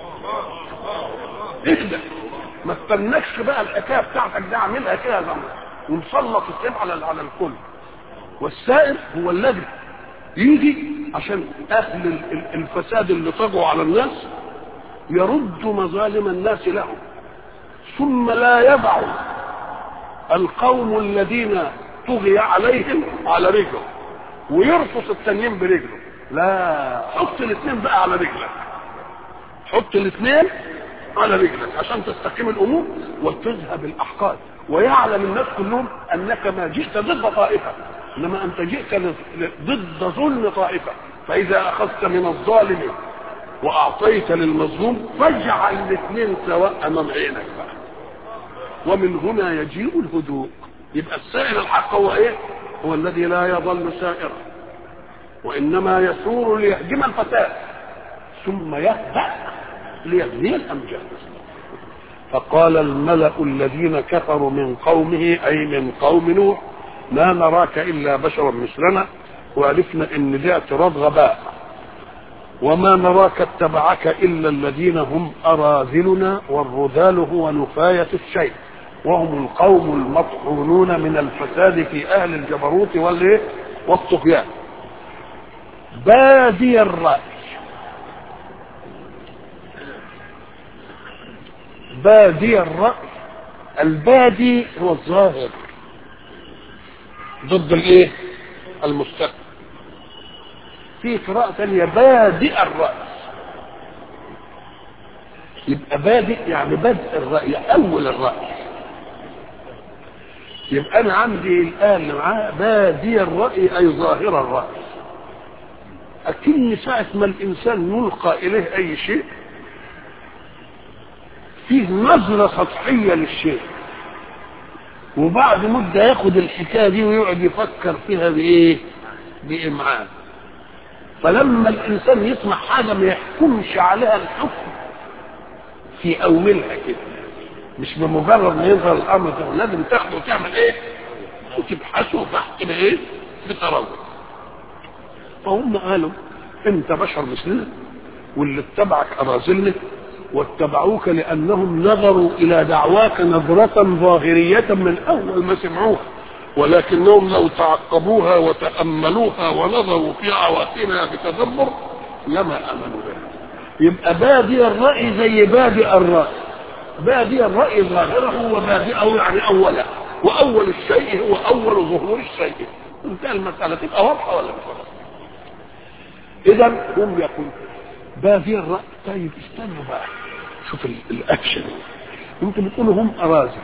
اهدأ ما استنكش بقى الحكايه بتاعتك دي اعملها كده زي ونسلط السيف على على الكل والسائر هو الذي يجي عشان اهل ال- ال- الفساد اللي طغوا على الناس يرد مظالم الناس لهم ثم لا يضع القوم الذين طغي عليهم على رجله ويرفص التانيين برجله لا حط الاثنين بقى على رجلك حط الاثنين على رجلك عشان تستقيم الامور وتذهب الاحقاد ويعلم الناس كلهم انك ما جئت ضد طائفه انما انت جئت ل- ل- ضد ظلم طائفه فاذا اخذت من الظالم واعطيت للمظلوم فاجعل الاثنين سواء امام عينك بقى ومن هنا يجيء الهدوء يبقى السائر الحق هو ايه هو الذي لا يظل سائرا وانما يثور ليهدم الفساد ثم يهدأ ليبني الامجاد فقال الملأ الذين كفروا من قومه اي من قوم نوح ما نراك الا بشرا مثلنا وعرفنا ان ده اعتراض غباء وما نراك اتبعك الا الذين هم اراذلنا والرذال هو نفايه الشيء وهم القوم المطحونون من الفساد في اهل الجبروت والايه والطغيان بادي الراي بادي الراي البادي هو الظاهر ضد الايه المستقبل في قراءة ثانية بادئ الرأس يبقى بادئ يعني بدء الرأي أول الرأي يبقى أنا عندي الآن اللي معاه بادي الرأي أي ظاهر الرأي أكن ساعة ما الإنسان يلقى إليه أي شيء فيه نظرة سطحية للشيء وبعد مدة ياخد الحكاية دي ويقعد يفكر فيها بإيه؟ بإمعان فلما الإنسان يسمع حاجة ما يحكمش عليها الحكم في أولها كده مش بمجرد ما يظهر الأمر ده لازم تاخده وتعمل إيه؟ وتبحثه بحث بإيه؟ بتروج فهم قالوا أنت بشر مثلنا واللي اتبعك أراذلنا واتبعوك لأنهم نظروا إلى دعواك نظرة ظاهرية من أول ما سمعوها ولكنهم لو تعقبوها وتأملوها ونظروا في عواقبها بتدبر لما آمنوا بها يبقى بادئ الرأي زي بادئ الرأي بادئ الرأي ظاهره وبادئه يعني أوله وأول الشيء هو أول ظهور الشيء انتهى المسألة تبقى واضحة ولا مش واضحة إذا هم يقول بادئ الرأي طيب استنوا بقى شوف ال- الأكشن انتوا بتقولوا هم أراذل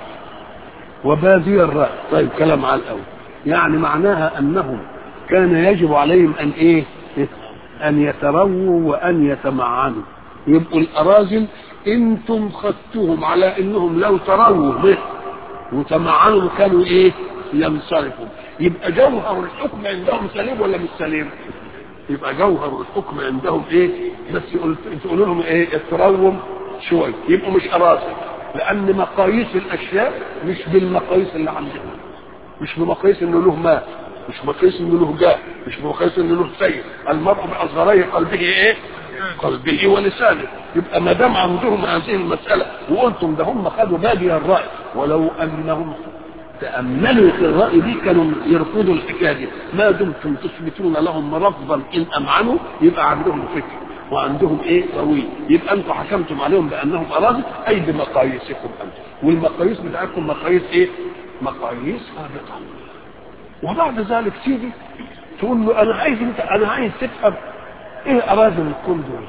وبادي الرأي طيب كلام على الأول يعني معناها أنهم كان يجب عليهم أن إيه أن يترووا وأن يتمعنوا يبقوا الأراذل أنتم خدتوهم على أنهم لو ترووا به وتمعنوا كانوا إيه ينصرفوا يبقى جوهر الحكم عندهم سليم ولا مش سليم يبقى جوهر الحكم عندهم ايه بس يقول- تقولوا لهم ايه اتروم شويه يبقوا مش اراذل لان مقاييس الاشياء مش بالمقاييس اللي عندنا مش بمقاييس انه له مال مش بمقاييس انه له جاه مش بمقاييس انه له سيد المرء باصغري قلبه ايه قلبه ولسانه يبقى ما دام عندهم هذه المساله وقلتم ده هم خدوا بادي الراي ولو انهم تأملوا في الرأي دي كانوا يرفضوا الحكاية دي ما دمتم تثبتون لهم رفضا إن أمعنوا يبقى عندهم فكر وعندهم إيه قوي يبقى أنتم حكمتم عليهم بأنهم أراضي أي بمقاييسكم أنتم والمقاييس بتاعتكم مقاييس إيه؟ مقاييس هابطة وبعد ذلك تيجي تقول له أنا عايز أنت أنا عايز تفهم إيه أراذل الكون دول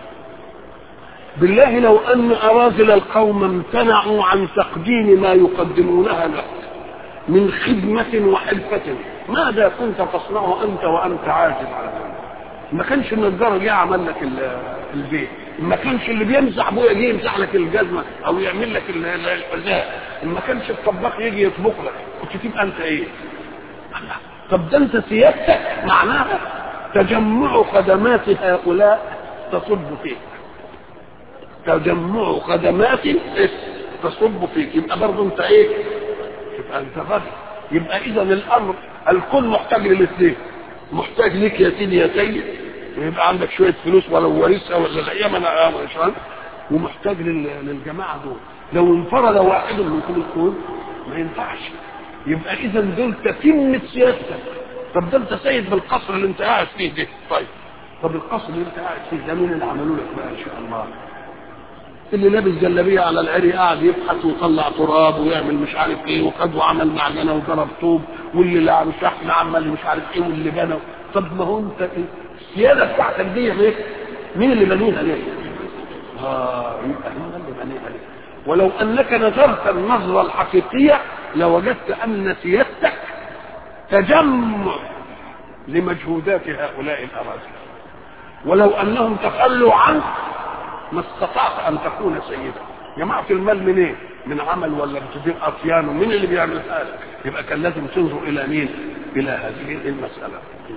بالله لو أن أراذل القوم امتنعوا عن تقديم ما يقدمونها لك من خدمة وحلفة ماذا كنت تصنع أنت وأنت عاجز على ذلك ما كانش النجار جه عمل لك ال- البيت ما كانش اللي بيمسح ابويا جه يمسح لك الجزمه او يعمل لك ال- ال- الحذاء ما كانش الطباخ يجي يطبخ لك كنت تبقى انت ايه الله. طب ده انت سيادتك معناها تجمع خدمات هؤلاء تصب فيك تجمع خدمات إيه؟ تصب فيك يبقى برضه انت ايه يبقى انت غبي يبقى اذا الامر الكل محتاج للاثنين محتاج ليك يا سيدي يا سيد ويبقى عندك شويه فلوس ولو ورثها ولا لا ما انا مش عارف ومحتاج لل- للجماعه دول لو انفرد واحد منكم الكون ما ينفعش يبقى اذا دول تتمه سياستك طب ده انت سيد بالقصر اللي انت قاعد فيه ده طيب طب القصر اللي انت قاعد فيه ده مين اللي عملوا لك بقى ان شاء الله اللي لابس جلابيه على العري قاعد يبحث ويطلع تراب ويعمل مش عارف ايه وخد وعمل معجنه وضرب طوب واللي لعب شحن عمل مش عارف ايه واللي بنى طب ما هو انت إيه؟ السياده بتاعتك دي ليه؟ مين اللي بنيها ليه؟ اه يبقى هو اللي بنيها ليه؟ ولو انك نظرت النظره الحقيقيه لوجدت ان سيادتك تجمع لمجهودات هؤلاء الاراذل ولو انهم تخلوا عنك ما استطعت ان تكون سيدا جماعه المال منين إيه؟ من عمل ولا بتدير اطيان ومين اللي بيعمل هذا يبقى كان لازم تنظر الى مين الى هذه المساله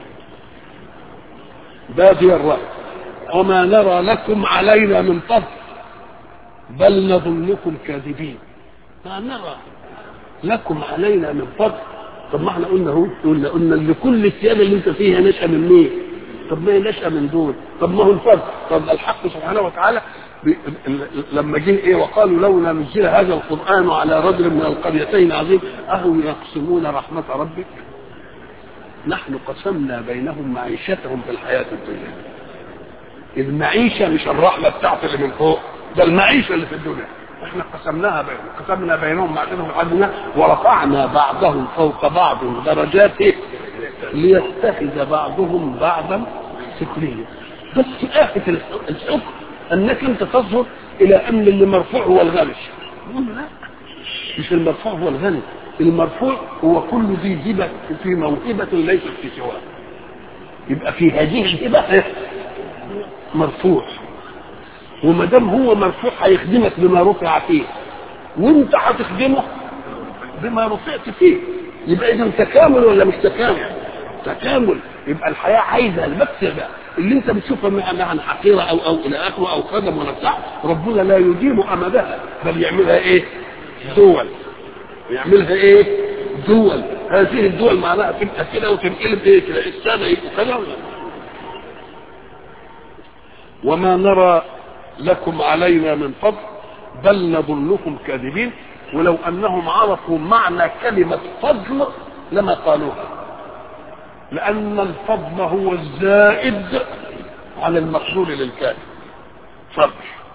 بادي الراي وما نرى لكم علينا من فضل بل نظنكم كاذبين ما نرى لكم علينا من فضل طب ما احنا قلنا اهو قلنا قلنا ان كل الثياب اللي انت فيها نشأة من مين؟ طب ما هي نشأة من دول طب ما هو الفضل طب الحق سبحانه وتعالى بي- لما جه ايه وقالوا لولا نزل هذا القران على رجل من القريتين عظيم اهو يقسمون رحمه ربك نحن قسمنا بينهم معيشتهم في الحياه الدنيا المعيشه مش الرحمه بتاعت اللي من فوق ده المعيشه اللي في الدنيا احنا قسمناها بينهم قسمنا بينهم معيشتهم في الدنيا ورفعنا بعضهم فوق بعض درجات إيه؟ ليتخذ بعضهم بعضا سخريا بس آفة الحكم انك انت تنظر الى ان اللي مرفوع هو الغني نقول له لا مش المرفوع هو الغني المرفوع هو كل ذي هبه في موهبه ليست في سواه يبقى في هذه الهبه مرفوع وما دام هو مرفوع هيخدمك بما رفع فيه وانت هتخدمه بما رفعت فيه يبقى اذا تكامل ولا مش تكامل تكامل يبقى الحياه عايزه المكسب اللي انت بتشوفها معنى حقيره او او الى اخره او خدم ولا بتاع ربنا لا يديم امدها بل يعملها ايه؟ دول يعملها ايه؟ دول هذه الدول معناها تبقى كده وتنقلب ايه كده السنه يبقوا كده ولا وما نرى لكم علينا من فضل بل نظنكم كاذبين ولو انهم عرفوا معنى كلمه فضل لما قالوها لان الفضل هو الزائد على المقدور للكافر فضل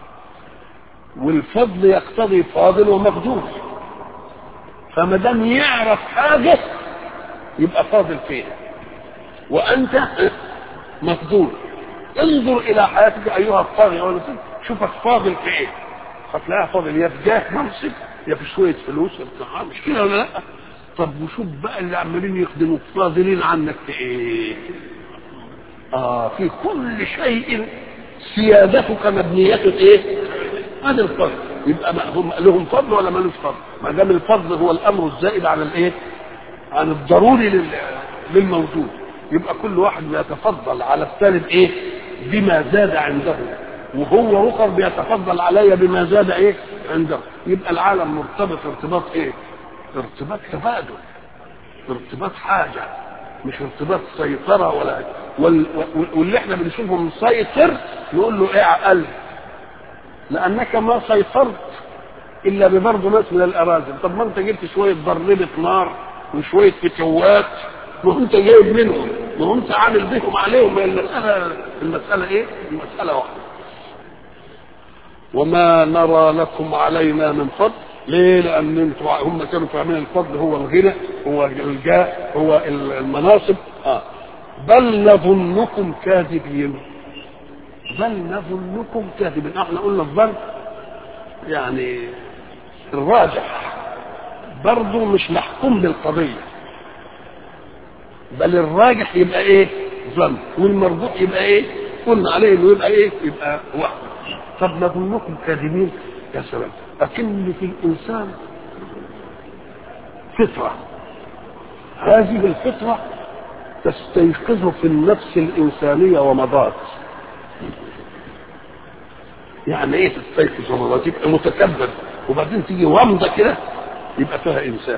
والفضل يقتضي فاضل ومقدور فما دام يعرف حاجه يبقى فاضل فيها وانت مقدور انظر الى حياتك ايها الطاغي ولا شوفك فاضل في ايه هتلاقيها فاضل يا في جاه منصب يا في شويه فلوس يا بتاع مش كده ولا لا طب وشوف بقى اللي عمالين يخدموا فاضلين عنك في ايه اه في كل شيء سيادتك مبنية ايه هذا الفضل يبقى ما هم لهم فضل ولا مالوش فضل ما دام الفضل هو الامر الزائد على الايه عن الضروري لل... للموجود يبقى كل واحد بيتفضل على الثاني بايه بما زاد عنده وهو اخر بيتفضل علي بما زاد ايه عنده يبقى العالم مرتبط ارتباط ايه ارتباط تبادل ارتباط حاجه مش ارتباط سيطره ولا وال... واللي احنا بنشوفه مسيطر نقول له ايه عقل لانك ما سيطرت الا ببرضه ناس من الاراذل طب ما انت جبت شويه ضربه نار وشويه فتوات ما هو انت جايب منهم ما هو انت عامل بهم عليهم المساله المساله ايه؟ المساله واحده وما نرى لكم علينا من فضل ليه؟ لأن انتم هم كانوا فاهمين الفضل هو الغنى هو الجاه هو المناصب آه. بل نظنكم كاذبين بل نظنكم كاذبين احنا قلنا الظن يعني الراجح برضه مش محكوم بالقضية بل الراجح يبقى ايه ظن والمرجوح يبقى ايه قلنا عليه انه يبقى ايه يبقى واحد طب نظنكم كاذبين يا سلام أكن في الإنسان فطرة هذه الفطرة تستيقظ في النفس الإنسانية ومضات يعني ايه تستيقظ ومضات يبقى متكبر وبعدين تيجي ومضة كده يبقى فيها إنسان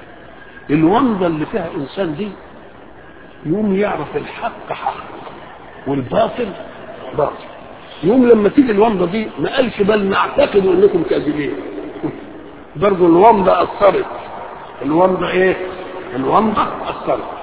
الومضة اللي فيها إنسان دي يوم يعرف الحق حق والباطل باطل يوم لما تيجي الومضه دي ما قالش بل نعتقد انكم كاذبين برضه الومضه اثرت الومضه ايه؟ الومضه اثرت